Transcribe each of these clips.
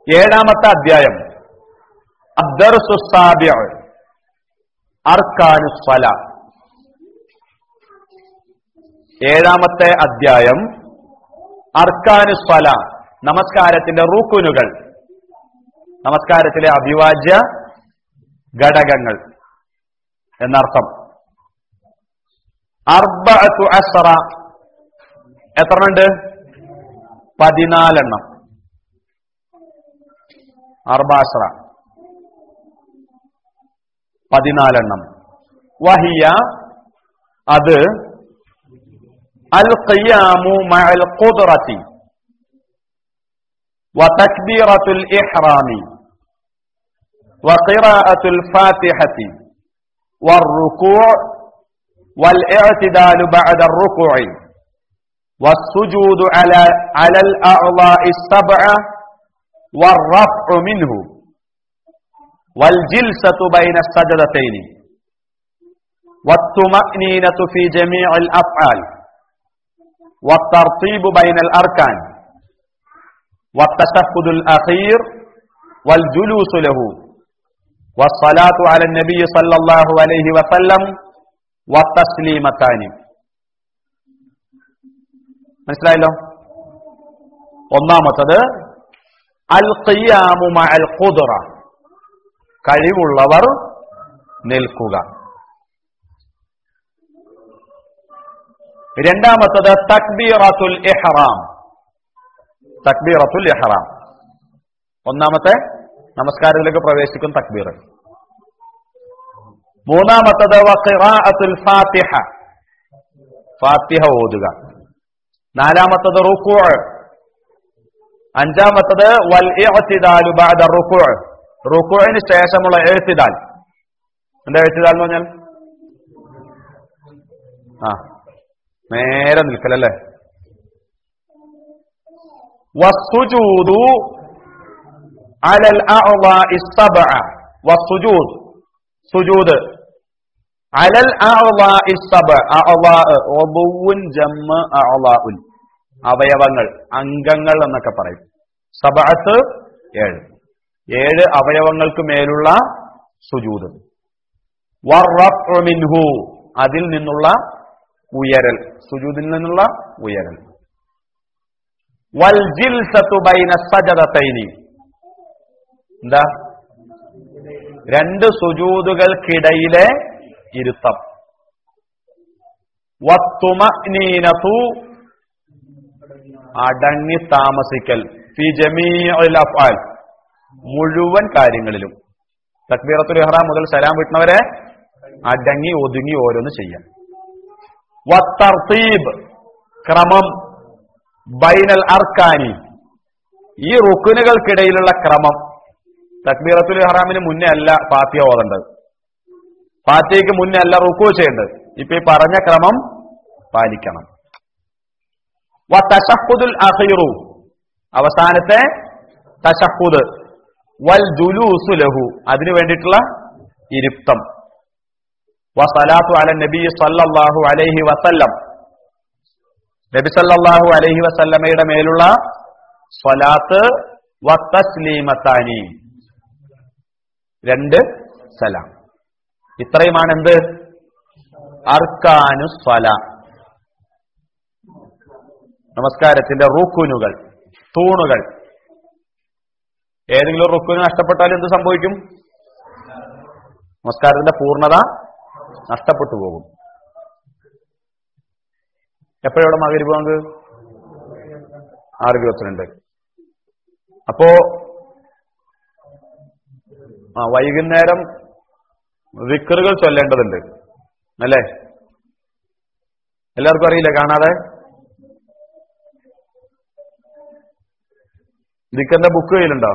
ഏഴാമത്തെ അധ്യായം അദ്ദർസു സാബിഅ അർക്കാനു സ്വല ഏഴാമത്തെ അധ്യായം അർക്കാനു സ്വല നമസ്കാരത്തിന്റെ റൂക്കുനുകൾ നമസ്കാരത്തിലെ അഭിവാജ്യ ഘടകങ്ങൾ എന്നർത്ഥം അർബഅത്തു അസ്റ എത്ര ഉണ്ട് പതിനാലെണ്ണം അർബാസ്ര പതിനാലെണ്ണം വഹിയ അത് അൽ ഖിയാമു മഅൽ ഖുദ്റതി وتكبيرة الإحرام وقراءة الفاتحة والركوع والاعتدال بعد الركوع والسجود على على الأعضاء السبعة والرفع منه والجلسة بين السجدتين والطمأنينة في جميع الأفعال والترتيب بين الأركان والتشهد الأخير والجلوس له والصلاة على النبي صلى الله عليه وسلم والتسليمتان മനസ്സിലായല്ലോ ഒന്നാമത്തത് അൽ ഖിയാമു മഅൽ ഖുദ്റ കഴിവുള്ളവർ നിൽക്കുക രണ്ടാമത്തത് തക്ബീറത്തുൽ ഇഹ്റാം തക്ബീറത്തുൽ ഇഹ്റാം ഒന്നാമത്തെ നമസ്കാരത്തിലേക്ക് പ്രവേശിക്കും തക്ബീർ മൂന്നാമത്തത് വഖിറാഅത്തുൽ ഫാത്തിഹ ഫാത്തിഹ ഓതുക നാലാമത്തത് റുക്കൂ അഞ്ചാമത്തത് വൽ ഇഅ്തിദാലു ബഅദ റുക്കൂ റുക്കൂഇന് ശേഷമുള്ള എഴുത്തിദാൽ എന്താ എഴുത്തിദാൽ എന്ന് പറഞ്ഞാൽ ആ നേരെ നിൽക്കലല്ലേ വസ്സുജൂദു അലൽ അഅ്ളാഇ സബ്അ വസ്സുജൂദ് സുജൂദ് അലൽ അഅ്ളാഇ സബ്അ അഅ്ളാ ഉദുവുൻ ജമ്മ അഅ്ളാഉൻ അവയവങ്ങൾ അംഗങ്ങൾ എന്നൊക്കെ പറയും സബഅത്ത് ഏഴ് ഏഴ് അവയവങ്ങൾക്ക് മേലുള്ള സുജൂദ് വറഫ്ഉ മിൻഹു അതിൽ നിന്നുള്ള ഉയരൽ സുജൂദിൽ നിന്നുള്ള ഉയരൽ വൽ ജിൽസത്തു ബൈന സജദതൈനി എന്താ രണ്ട് സുജൂദുകൾക്കിടയിലെ ഇരുത്തം വത്തുമനീനതു അടങ്ങി താമസിക്കൽ ഫി ജമീഉൽ അഫ്ആൽ മുഴുവൻ കാര്യങ്ങളിലും തക്ബീറത്തുൽ ഇഹ്റാം മുതൽ സലാം വിട്ടുന്നവരെ അടങ്ങി ഒതുങ്ങി ഓരോന്ന് ചെയ്യാം വത്തർത്തീബ് ക്രമം ബൈനൽ അർക്കാനി ഈ റുക്കുനുകൾക്കിടയിലുള്ള ക്രമം തക്ബീറത്തുൽ ഇഹ്റാമിന് മുന്നേ അല്ല ഫാത്തിയ ഓതേണ്ടത് ഫാത്തിയക്ക് മുന്നേ അല്ല റുക്കു ചെയ്യേണ്ടത് ഇപ്പൊ ഈ പറഞ്ഞ ക്രമം പാലിക്കണം വതശഹുദുൽ അഖീറു അവസാനത്തെ തശഹുദ് വൽ ജുലൂസു ലഹു അതിനു വേണ്ടിയിട്ടുള്ള ഇരുത്തം വസലാത്തു അല നബി സല്ലല്ലാഹു അലൈഹി വസല്ലം നബി സല്ലല്ലാഹു അലൈഹി വസല്ലമയുടെ മേലുള്ള സ്വലാത്ത് വത്തസ്ലീമത്താനി രണ്ട് സലാം ഇത്രയുമാണ് എന്ത് അർക്കാനു സ്വല നമസ്കാരത്തിന്റെ റുക്കുനുകൾ തൂണുകൾ ഏതെങ്കിലും റുക്കുന് നഷ്ടപ്പെട്ടാൽ എന്ത് സംഭവിക്കും നമസ്കാരത്തിന്റെ പൂർണ്ണത നഷ്ടപ്പെട്ടു പോകും എപ്പോഴവിടെ മകരി ബാങ്ക് ആറ് ഇരുപത്തിരണ്ട് അപ്പോ ആ വൈകുന്നേരം വിക്കറുകൾ ചൊല്ലേണ്ടതുണ്ട് അല്ലേ എല്ലാവർക്കും അറിയില്ല കാണാതെ ദിക്കറിന്റെ ബുക്ക് കയ്യിലുണ്ടോ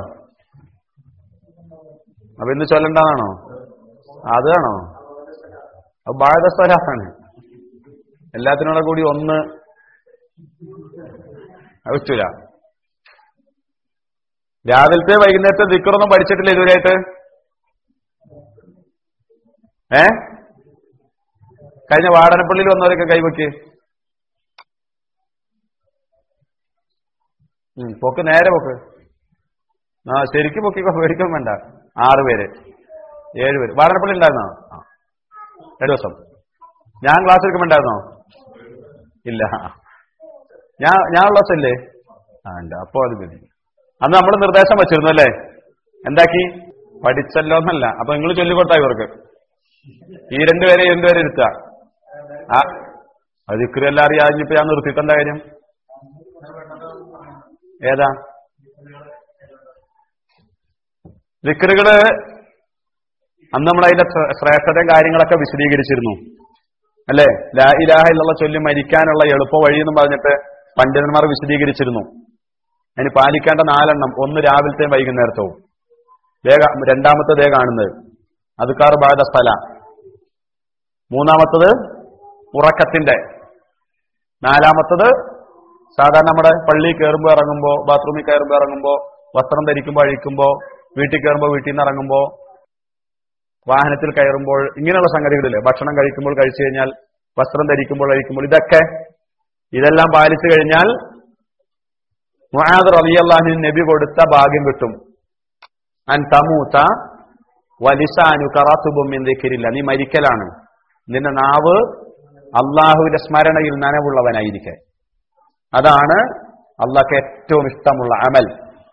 അപ്പൊ ഇന്ന് ചൊല്ലണ്ടാന്നാണോ അതാണോ അത് ബാഴതസ്വരാണ് എല്ലാത്തിനോടെ കൂടി ഒന്ന് അത് പറ്റൂല രാവിലത്തെ വൈകുന്നേരത്തെ ദിക്കറൊന്നും പഠിച്ചിട്ടില്ല ഇതുവരെയായിട്ട് ഏ കഴിഞ്ഞ വാടനപ്പള്ളിയിൽ വന്നവരൊക്കെ കൈവയ്ക്ക് ഉം, പോക്ക് നേരെ പോക്ക് ആ ശരിക്കും പൊക്കിക്കോ പേടിക്കാൻ വേണ്ട ആറ് പേര് ഏഴ് പേര് വാടനപ്പള്ളി ഉണ്ടായിരുന്നോ ആ രണ്ടു ദിവസം ഞാൻ ക്ലാസ് എടുക്കുമ്പോണ്ടായിരുന്നോ ഇല്ല ഞാൻ ഞാൻ ഉള്ള ദിവസമല്ലേ ആ ഉണ്ട് അപ്പോ അത് മതി അന്ന് നമ്മൾ നിർദ്ദേശം വെച്ചിരുന്നു അല്ലേ എന്താക്കി പഠിച്ചല്ലോ എന്നല്ല അപ്പൊ നിങ്ങൾ ചൊല്ലിക്കൊടുത്താ ഇവർക്ക് ഈ രണ്ടുപേരെ രണ്ടുപേരെ ഇരുത്തുക ആ അത് ഇക്കറി എല്ലാം അറിയാഞ്ഞിപ്പോ ഞാൻ നിർത്തിയിട്ട് എന്താ കാര്യം ഏതാ വിക്രുകള് അന്ന് നമ്മൾ അതിന്റെ ശ്ര- ശ്രേഷ്ഠതയും കാര്യങ്ങളൊക്കെ വിശദീകരിച്ചിരുന്നു അല്ലേ ലാ ഇലാഹ എന്നുള്ള ചൊല്ലി മരിക്കാനുള്ള എളുപ്പ വഴിയെന്നും പറഞ്ഞിട്ട് പണ്ഡിതന്മാർ വിശദീകരിച്ചിരുന്നു അതിന് പാലിക്കേണ്ട നാലെണ്ണം ഒന്ന് രാവിലത്തെയും വൈകുന്നേരത്തവും ദേ കാ- രണ്ടാമത്തെ ദേ കാണുന്നത് അതുക്കാർ ബാധ സ്ഥല മൂന്നാമത്തത് ഉറക്കത്തിന്റെ നാലാമത്തത് സാധാരണ നമ്മുടെ പള്ളി കയറുമ്പോൾ ഇറങ്ങുമ്പോൾ ബാത്റൂമിൽ കയറുമ്പോൾ ഇറങ്ങുമ്പോൾ വസ്ത്രം ധരിക്കുമ്പോൾ അഴിക്കുമ്പോൾ വീട്ടിൽ കയറുമ്പോൾ വീട്ടിൽ നിന്ന് ഇറങ്ങുമ്പോൾ വാഹനത്തിൽ കയറുമ്പോൾ ഇങ്ങനെയുള്ള സംഗതികളില്ലേ ഭക്ഷണം കഴിക്കുമ്പോൾ കഴിച്ചു കഴിഞ്ഞാൽ വസ്ത്രം ധരിക്കുമ്പോൾ അഴിക്കുമ്പോൾ ഇതൊക്കെ ഇതെല്ലാം പാലിച്ചു കഴിഞ്ഞാൽ മുഹാദ് റലിയല്ലാഹിന് നബി കൊടുത്ത ഭാഗ്യം കിട്ടും അൻ തമൂത്ത വലിസാനു കറാത്തുബും ദിക്കിരില്ല നീ മരിക്കലാണ് നിന്റെ നാവ് അള്ളാഹുവിന്റെ സ്മരണയിൽ നനവുള്ളവനായിരിക്കെ അതാണ് അള്ളാഹ്ക്ക് ഏറ്റവും ഇഷ്ടമുള്ള അമൽ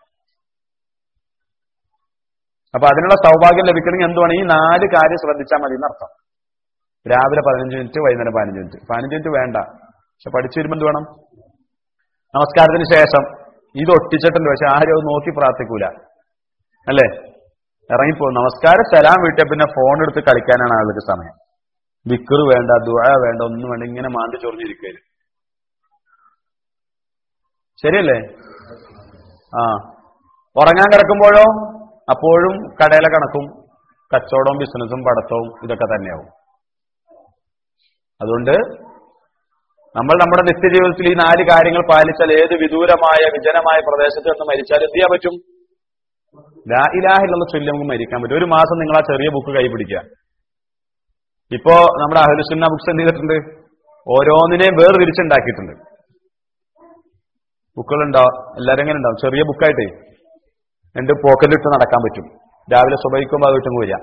അപ്പൊ അതിനുള്ള സൗഭാഗ്യം ലഭിക്കണമെങ്കിൽ എന്തുവാണ് ഈ നാല് കാര്യം ശ്രദ്ധിച്ചാൽ മതി എന്നർത്ഥം രാവിലെ പതിനഞ്ച് മിനിറ്റ് വൈകുന്നേരം പതിനഞ്ച് മിനിറ്റ് പതിനഞ്ച് മിനിറ്റ് വേണ്ട പക്ഷെ പഠിച്ചു വരുമ്പോൾ എന്ത് വേണം നമസ്കാരത്തിന് ശേഷം ഇത് ഒട്ടിച്ചിട്ടുണ്ട് പക്ഷെ ആരും അത് നോക്കി പ്രാർത്ഥിക്കൂല അല്ലേ ഇറങ്ങിപ്പോ നമസ്കാരം സലാം വീട്ടിൽ പിന്നെ ഫോൺ എടുത്ത് കളിക്കാനാണ് ആളുകൾക്ക് സമയം വിക്കറ് വേണ്ട ദുഴ വേണ്ട ഒന്നും വേണ്ട ഇങ്ങനെ മാന്തി ചൊറിഞ്ഞിരിക്കല് ശരിയല്ലേ ആ ഉറങ്ങാൻ കിടക്കുമ്പോഴോ അപ്പോഴും കടയിലെ കണക്കും കച്ചവടവും ബിസിനസ്സും പടത്തവും ഇതൊക്കെ തന്നെയാവും അതുകൊണ്ട് നമ്മൾ നമ്മുടെ നിത്യജീവിതത്തിൽ ഈ നാല് കാര്യങ്ങൾ പാലിച്ചാൽ ഏത് വിദൂരമായ വിജനമായ പ്രദേശത്ത് നിന്ന് മരിച്ചാൽ എന്ത് ചെയ്യാൻ പറ്റും ലാ ഇലാഹിലുള്ള ചൊല്ലി നമുക്ക് മരിക്കാൻ പറ്റും ഒരു മാസം നിങ്ങൾ ആ ചെറിയ ബുക്ക് കൈ പിടിക്കുക ഇപ്പോ നമ്മുടെ അഹലുസുന്ന ബുക്സ് എന്ത് ചെയ്തിട്ടുണ്ട് ഓരോന്നിനെയും വേർതിരിച്ചുണ്ടാക്കിയിട്ടുണ്ട് ബുക്കുകളുണ്ടാവും എല്ലാവരും എങ്ങനെ ഉണ്ടാവും ചെറിയ ബുക്കായിട്ടേ എന്റെ പോക്കറ്റിലിട്ട് നടക്കാൻ പറ്റും രാവിലെ സുബൈക്കുമ്പോൾ അത് കിട്ടും വരിക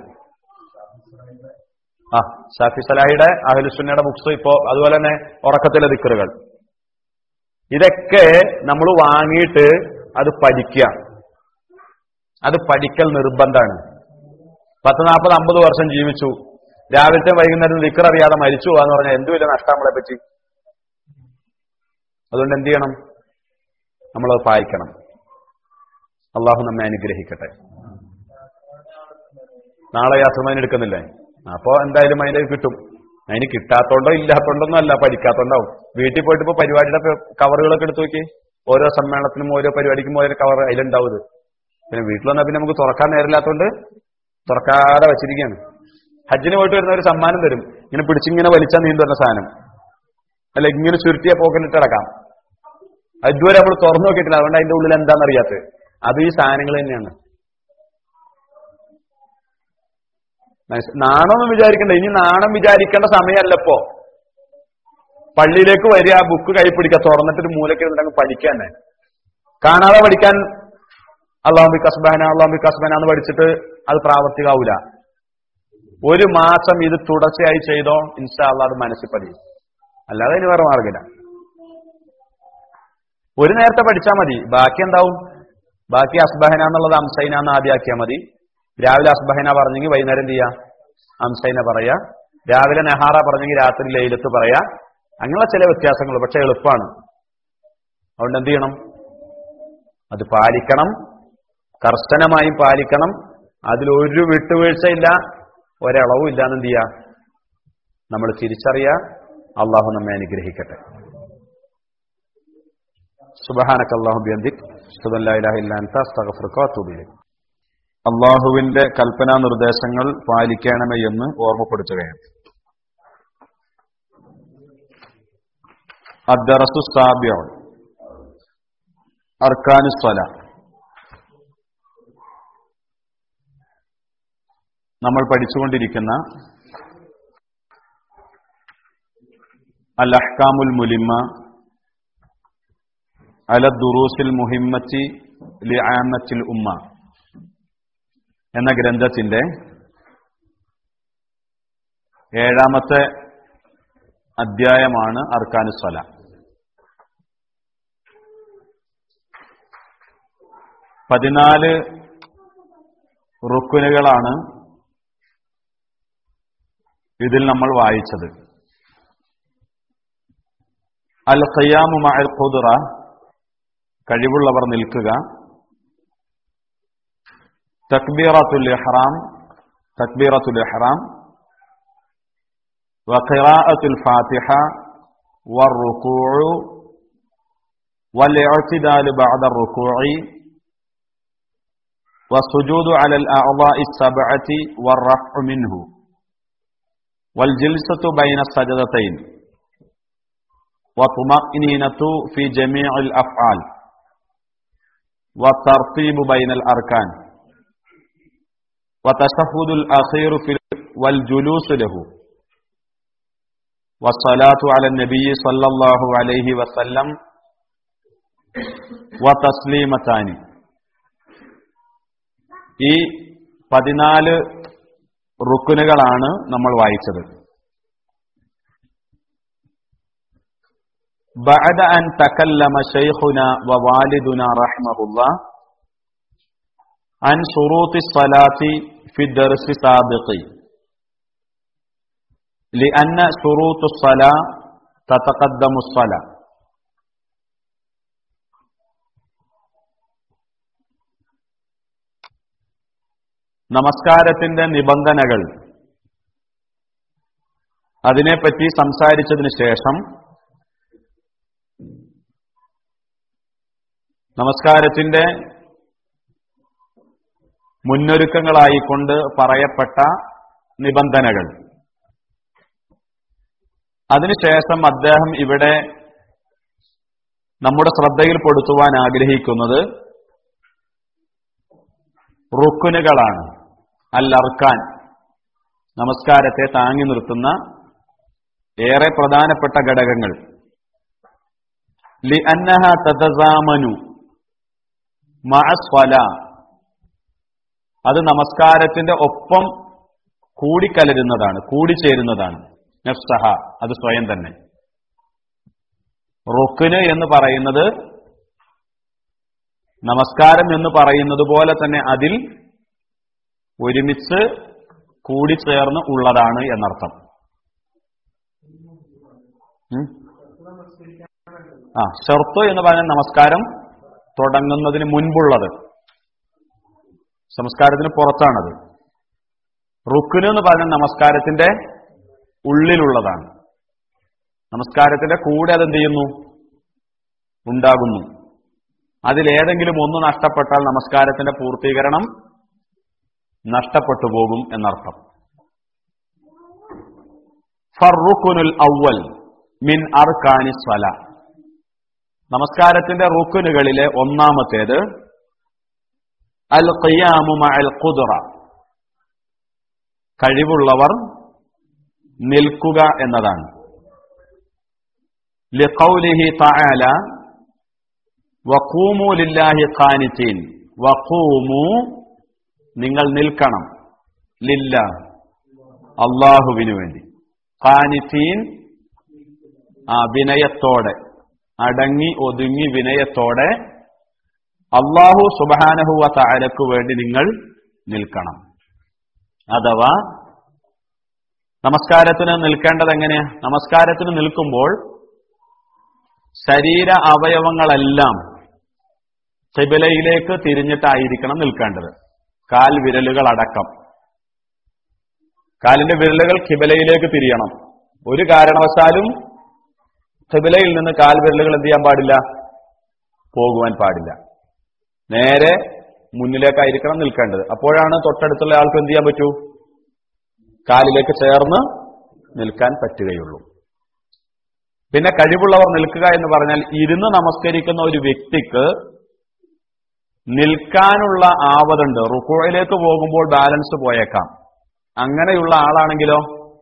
ആ ഷാഫി സലാഹിയുടെ അഹലുസുന്നയുടെ ബുക്സ് ഇപ്പോ അതുപോലെ തന്നെ ഉറക്കത്തിലെ ദിക്കറുകൾ ഇതൊക്കെ നമ്മൾ വാങ്ങിയിട്ട് അത് പഠിക്കുക അത് പഠിക്കൽ നിർബന്ധമാണ് പത്ത് നാൽപ്പത് അമ്പത് വർഷം ജീവിച്ചു രാവിലത്തെ വൈകുന്നേരം ദിക്കർ അറിയാതെ മരിച്ചു പോവാന്ന് പറഞ്ഞാൽ എന്ത് വലിയ നഷ്ടം നമ്മളെ പറ്റി അതുകൊണ്ട് എന്ത് ചെയ്യണം നമ്മളത് പാലിക്കണം അള്ളാഹു നമ്മെ അനുഗ്രഹിക്കട്ടെ നാളെ യാത്രമാൻ എടുക്കുന്നില്ലേ അപ്പോ എന്തായാലും അതിന്റെ കിട്ടും അതിന് കിട്ടാത്തോണ്ടോ ഇല്ലാത്തോണ്ടൊന്നും അല്ല പഠിക്കാത്തോണ്ടാവും വീട്ടിൽ പോയിട്ട് ഇപ്പൊ പരിപാടിയുടെ പെ- കവറുകളൊക്കെ എടുത്ത് നോക്കി ഓരോ സമ്മേളനത്തിനും ഓരോ പരിപാടിക്കും ഓരോ കവർ അതിലുണ്ടാവും ഇത് പിന്നെ വീട്ടിൽ വന്നാൽ പിന്നെ നമുക്ക് തുറക്കാൻ നേരമില്ലാത്തോണ്ട് തുറക്കാതെ വെച്ചിരിക്കുകയാണ് ഹജ്ജിന് പോയിട്ട് വരുന്ന ഒരു സമ്മാനം തരും ഇങ്ങനെ പിടിച്ചിങ്ങനെ വലിച്ചാൽ നീണ്ടു വരുന്ന സാധനം അല്ല ഇങ്ങനെ ചുരുട്ടിയ പോക്കലിട്ട് ഇറക്കാം അത് ഇതുവരെ നമ്മൾ തുറന്നു നോക്കിയിട്ടില്ല അതുകൊണ്ട് അതിന്റെ ഉള്ളിൽ എന്താണെന്ന് അറിയാത്തത് അത് ഈ സാധനങ്ങൾ തന്നെയാണ് മനസ്സ്- നാണമെന്ന് വിചാരിക്കണ്ട ഇനി നാണം വിചാരിക്കേണ്ട സമയമല്ല ഇപ്പോ പള്ളിയിലേക്ക് വരിക ബുക്ക് കൈ പിടിക്കുക തുറന്നിട്ട് മൂലക്ക് ഇരുന്നിട്ട് പഠിക്കാൻ തന്നെ കാണാതെ പഠിക്കാൻ അള്ളാഹുബി കസ്ബഹന അള്ളാഹുബി കസ്ബഹന എന്ന് പഠിച്ചിട്ട് അത് പ്രാവർത്തികാവൂല ഒരു മാസം ഇത് തുടർച്ചയായി ചെയ്തോ ഇൻഷാ അള്ളാഹ് അത് മനസ്സിൽ പഠിക്കും അല്ലാതെ അതിന് വേറെ മാർഗമില്ല ഒരു നേരത്തെ പഠിച്ചാൽ മതി ബാക്കി എന്താവും ബാക്കി അസ്ബഹന എന്നുള്ളത് അംസൈന എന്ന് ആദ്യമാക്കിയാൽ മതി രാവിലെ അസ്ബഹന പറഞ്ഞെങ്കിൽ വൈകുന്നേരം എന്ത് ചെയ്യാ അംസൈന പറയാ രാവിലെ നെഹാറ പറഞ്ഞെങ്കിൽ രാത്രി ലൈലത്ത് പറയാ അങ്ങനെയുള്ള ചില വ്യത്യാസങ്ങൾ പക്ഷെ എളുപ്പമാണ് അതുകൊണ്ട് എന്ത് ചെയ്യണം അത് പാലിക്കണം കർശനമായും പാലിക്കണം അതിലൊരു വിട്ടുവീഴ്ചയില്ല ഒരളവും ഇല്ലാന്ന് എന്ത് ചെയ്യാ നമ്മൾ തിരിച്ചറിയാ അള്ളാഹു നമ്മെ അനുഗ്രഹിക്കട്ടെ സുബഹാനക അള്ളാഹു ബിയന്തിക് അള്ളാഹുവിന്റെ കൽപ്പനാ നിർദ്ദേശങ്ങൾ പാലിക്കണമേ എന്ന് ഓർമ്മപ്പെടുത്തുകയാണ് അദ്ദറസു സാബ്യോൺ അർക്കാനുസ്വല നമ്മൾ പഠിച്ചുകൊണ്ടിരിക്കുന്ന അൽ അഹ്കാമുൽ മുലിമ അല ദുറൂസിൽ മുഹിമ്മത്തി ലിആമത്തിൽ ഉമ്മ എന്ന ഗ്രന്ഥത്തിന്റെ ഏഴാമത്തെ അധ്യായമാണ് അർക്കാനുസ്വല പതിനാല് റുക്കുനുകളാണ് ഇതിൽ നമ്മൾ വായിച്ചത് അൽ ഖയ്യാമു മഅൽ ഖുദ്റ കഴിവുള്ളവർ നിൽക്കുക തക്ബീറത്തുൽ ഇഹ്റാം തക്ബീറത്തുൽ ഇഹ്റാം وقراءة الفاتحة والركوع والاعتدال بعد الركوع والسجود على الأعضاء السبعة والرفع منه والجلسة بين السجدتين وطمأنينة في جميع الأفعال والترتيب بين الأركان وتشهد الأخير في والجلوس له والصلاة على النبي صلى الله عليه وسلم وتسليمتان ഈ പതിനാല് റുക്കുനുകളാണ് നമ്മൾ വായിച്ചത് بعد أن تكلم شيخنا ووالدنا رحمه الله عن شروط الصلاة في الدرس السابق لأن شروط الصلاة تتقدم الصلاة നമസ്കാരത്തിന്റെ നിബന്ധനകൾ അതിനെപ്പറ്റി സംസാരിച്ചതിന് ശേഷം നമസ്കാരത്തിന്റെ മുന്നൊരുക്കങ്ങളായിക്കൊണ്ട് പറയപ്പെട്ട നിബന്ധനകൾ അതിനുശേഷം അദ്ദേഹം ഇവിടെ നമ്മുടെ ശ്രദ്ധയിൽപ്പെടുത്തുവാൻ ആഗ്രഹിക്കുന്നത് റുക്കുനുകളാണ് അൽ അർക്കാൻ നമസ്കാരത്തെ താങ്ങി നിർത്തുന്ന ഏറെ പ്രധാനപ്പെട്ട ഘടകങ്ങൾ ലി അന്നഹ തതസാമനു മഅസ്വല അത് നമസ്കാരത്തിന്റെ ഒപ്പം കൂടിക്കലരുന്നതാണ് കൂടിച്ചേരുന്നതാണ് നഫ്സഹ അത് സ്വയം തന്നെ റുക്കിന് എന്ന് പറയുന്നത് നമസ്കാരം എന്ന് പറയുന്നത് പോലെ തന്നെ അതിൽ ഒരുമിച്ച് കൂടിച്ചേർന്ന് ഉള്ളതാണ് എന്നർത്ഥം ഉം? ആ ഷർത്ത് എന്ന് പറഞ്ഞ നമസ്കാരം തുടങ്ങുന്നതിന് മുൻപുള്ളത് സംസ്കാരത്തിന് പുറത്താണത് റുക്കിന് എന്ന് പറഞ്ഞ നമസ്കാരത്തിന്റെ ഉള്ളിലുള്ളതാണ് നമസ്കാരത്തിന്റെ കൂടെ അതെന്ത് ചെയ്യുന്നു ഉണ്ടാകുന്നു അതിലേതെങ്കിലും ഒന്ന് നഷ്ടപ്പെട്ടാൽ നമസ്കാരത്തിന്റെ പൂർത്തീകരണം നഷ്ടപ്പെട്ടു പോകും എന്നർത്ഥം ഫറുക്കുനുൽ ഔവൽ മിൻ അർക്കാനി സ്വല നമസ്കാരത്തിന്റെ റുക്കുനുകളിലെ ഒന്നാമത്തേത് അൽ ഖിയാമു മഅൽ ഖുദ്റ കഴിവുള്ളവർ നിൽക്കുക എന്നതാണ് ലിഖൗലിഹി തആല വഖൂമു ലില്ലാഹി ഖാനിതീൻ വഖൂമു നിങ്ങൾ നിൽക്കണം ലില്ല അള്ളാഹുവിനു വേണ്ടി ഖാനിതീൻ ആ വിനയത്തോടെ അടങ്ങി ഒതുങ്ങി വിനയത്തോടെ അള്ളാഹു സുബാനഹുവ താരക്കു വേണ്ടി നിങ്ങൾ നിൽക്കണം അഥവാ നമസ്കാരത്തിന് നിൽക്കേണ്ടത് എങ്ങനെയാ നമസ്കാരത്തിന് നിൽക്കുമ്പോൾ ശരീര അവയവങ്ങളെല്ലാം കിബിലയിലേക്ക് തിരിഞ്ഞിട്ടായിരിക്കണം നിൽക്കേണ്ടത് കാൽ വിരലുകൾ അടക്കം കാലിന്റെ വിരലുകൾ കിബിലയിലേക്ക് തിരിയണം ഒരു കാരണവശാലും കിബിലയിൽ നിന്ന് കാൽ വിരലുകൾ എന്ത് ചെയ്യാൻ പാടില്ല പോകുവാൻ പാടില്ല നേരെ മുന്നിലേക്കായിരിക്കണം നിൽക്കേണ്ടത് അപ്പോഴാണ് തൊട്ടടുത്തുള്ള ആൾക്ക് എന്ത് ചെയ്യാൻ പറ്റൂ കാലിലേക്ക് ചേർന്ന് നിൽക്കാൻ പറ്റുകയുള്ളൂ പിന്നെ കഴിവുള്ളവർ നിൽക്കുക എന്ന് പറഞ്ഞാൽ ഇരുന്ന് നമസ്കരിക്കുന്ന ഒരു വ്യക്തിക്ക് നിൽക്കാനുള്ള ആവതുണ്ട് റുക്കോയിലേക്ക് പോകുമ്പോൾ ബാലൻസ് പോയേക്കാം അങ്ങനെയുള്ള ആളാണെങ്കിലോ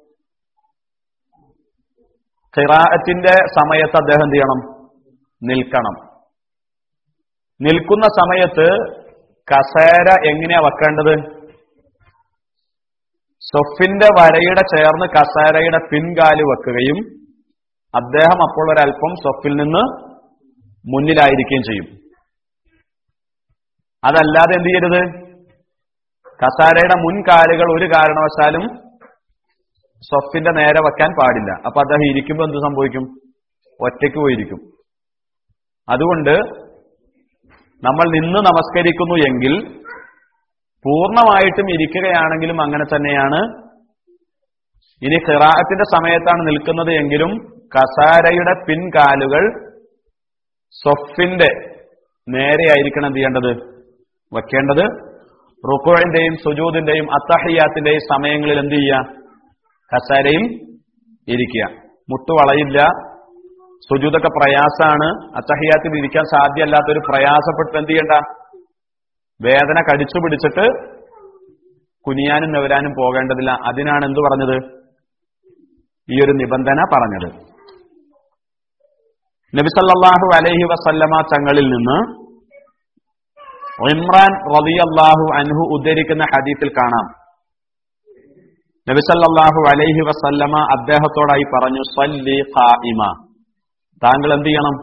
ഖിറാഅത്തിന്റെ സമയത്ത് അദ്ദേഹം എന്ത് ചെയ്യണം നിൽക്കണം നിൽക്കുന്ന സമയത്ത് കസേര എങ്ങനെയാ വെക്കേണ്ടത് സൊഫിന്റെ വരയുടെ ചേർന്ന് കസാരയുടെ പിൻകാല് വെക്കുകയും അദ്ദേഹം അപ്പോൾ ഒരല്പം സൊഫിൽ നിന്ന് മുന്നിലായിരിക്കുകയും ചെയ്യും അതല്ലാതെ എന്ത് ചെയ്യരുത് കസാരയുടെ മുൻകാലുകൾ ഒരു കാരണവശാലും സ്വഫിന്റെ നേരെ വെക്കാൻ പാടില്ല അപ്പൊ അദ്ദേഹം ഇരിക്കുമ്പോൾ എന്ത് സംഭവിക്കും ഒറ്റയ്ക്ക് പോയിരിക്കും അതുകൊണ്ട് നമ്മൾ നിന്ന് നമസ്കരിക്കുന്നു എങ്കിൽ പൂർണ്ണമായിട്ടും ഇരിക്കുകയാണെങ്കിലും അങ്ങനെ തന്നെയാണ് ഇനി ഖിറാഅത്തിന്റെ സമയത്താണ് നിൽക്കുന്നത് എങ്കിലും കസാരയുടെ പിൻകാലുകൾ സ്വഫിന്റെ നേരെയായിരിക്കണം എന്ത് ചെയ്യേണ്ടത് വെക്കേണ്ടത് റുക്കോഴിന്റെയും സുജൂദിന്റെയും അത്തഹയ്യാത്തിന്റെയും സമയങ്ങളിൽ എന്ത് ചെയ്യുക കസാരയിൽ ഇരിക്കുക മുട്ടുവളയില്ല സുജൂദൊക്കെ പ്രയാസാണ് അത്തഹയ്യാത്തിൽ ഇരിക്കാൻ സാധ്യമല്ലാത്തൊരു പ്രയാസപ്പെട്ട് എന്ത് ചെയ്യണ്ട വേദന കടിച്ചു പിടിച്ചിട്ട് കുനിയാനും നെവരാനും പോകേണ്ടതില്ല അതിനാണ് എന്ത് പറഞ്ഞത് ഈ ഒരു നിബന്ധന പറഞ്ഞത് നബിസല്ലാഹു അലൈഹി വസല്ലമ തങ്ങളിൽ നിന്ന് ഇമ്രാൻ റളിയല്ലാഹു അൻഹു ഉദ്ധരിക്കുന്ന ഹദീസിൽ കാണാം നബിസല്ലാഹു അലൈഹി വസല്ലമ അദ്ദേഹത്തോടായി പറഞ്ഞു സല്ലി ഖായിമ താങ്കൾ എന്ത് ചെയ്യണം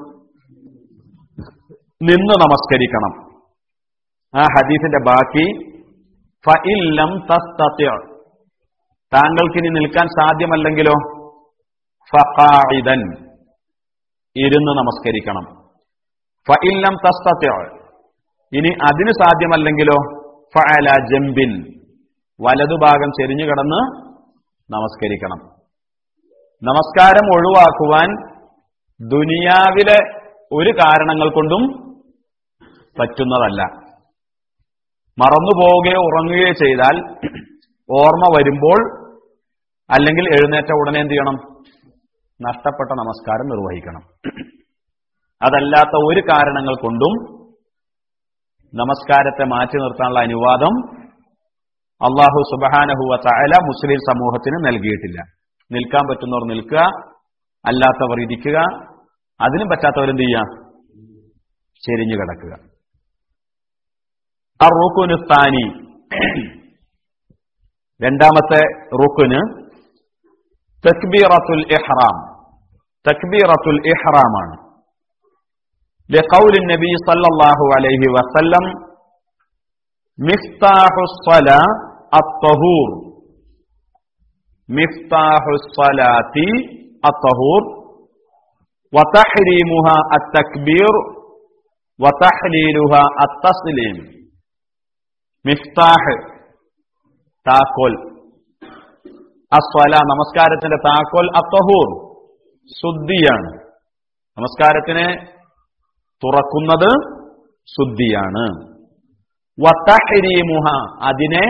നിന്ന് നമസ്കരിക്കണം ആ ഹദീസിന്റെ ബാക്കി ഫഇല്ലം തസ്തതി താങ്കൾക്കിനി നിൽക്കാൻ സാധ്യമല്ലെങ്കിലോ ഫഖാഇദൻ ഇരുന്ന് നമസ്കരിക്കണം ഫഇല്ലം തസ്തതി ഇനി അതിന് സാധ്യമല്ലെങ്കിലോ ഫഅല ജംബിൻ വലതുഭാഗം ചെരിഞ്ഞു കിടന്ന് നമസ്കരിക്കണം നമസ്കാരം ഒഴിവാക്കുവാൻ ദുനിയാവിലെ ഒരു കാരണങ്ങൾ കൊണ്ടും പറ്റുന്നതല്ല മറന്നു പോവുകയോ ഉറങ്ങുകയോ ചെയ്താൽ ഓർമ്മ വരുമ്പോൾ അല്ലെങ്കിൽ എഴുന്നേറ്റ ഉടനെ എന്ത് ചെയ്യണം നഷ്ടപ്പെട്ട നമസ്കാരം നിർവഹിക്കണം അതല്ലാത്ത ഒരു കാരണങ്ങൾ കൊണ്ടും നമസ്കാരത്തെ മാറ്റി നിർത്താനുള്ള അനുവാദം അള്ളാഹു സുബഹാനഹുവ ചായ മുസ്ലിം സമൂഹത്തിന് നൽകിയിട്ടില്ല നിൽക്കാൻ പറ്റുന്നവർ നിൽക്കുക അല്ലാത്തവർ ഇരിക്കുക അതിനും പറ്റാത്തവർ എന്ത് ചെയ്യുക ചെരിഞ്ഞു കിടക്കുക റുക്കുനുസ്ഥാനി രണ്ടാമത്തെ റുക്കുന് തക്ബീറത്തുൽ ഇഹ്റാം തക്ബീറത്തുൽ ഇഹ്റാമാണ് لقول النبي صلى الله عليه وسلم مفتاح الصلاة الطهور مفتاح الصلاة الطهور وتحريمها التكبير وتحليلها التسليم മിഫ്താഹ് താക്കോൽ അസ്വല നമസ്കാരത്തിന്റെ താക്കോൽ അത്തഹൂർ ശുദ്ധിയാണ് നമസ്കാരത്തിനെ തുറക്കുന്നത് ശുദ്ധിയാണ് വത്തഹരീമുഹ അതിനെ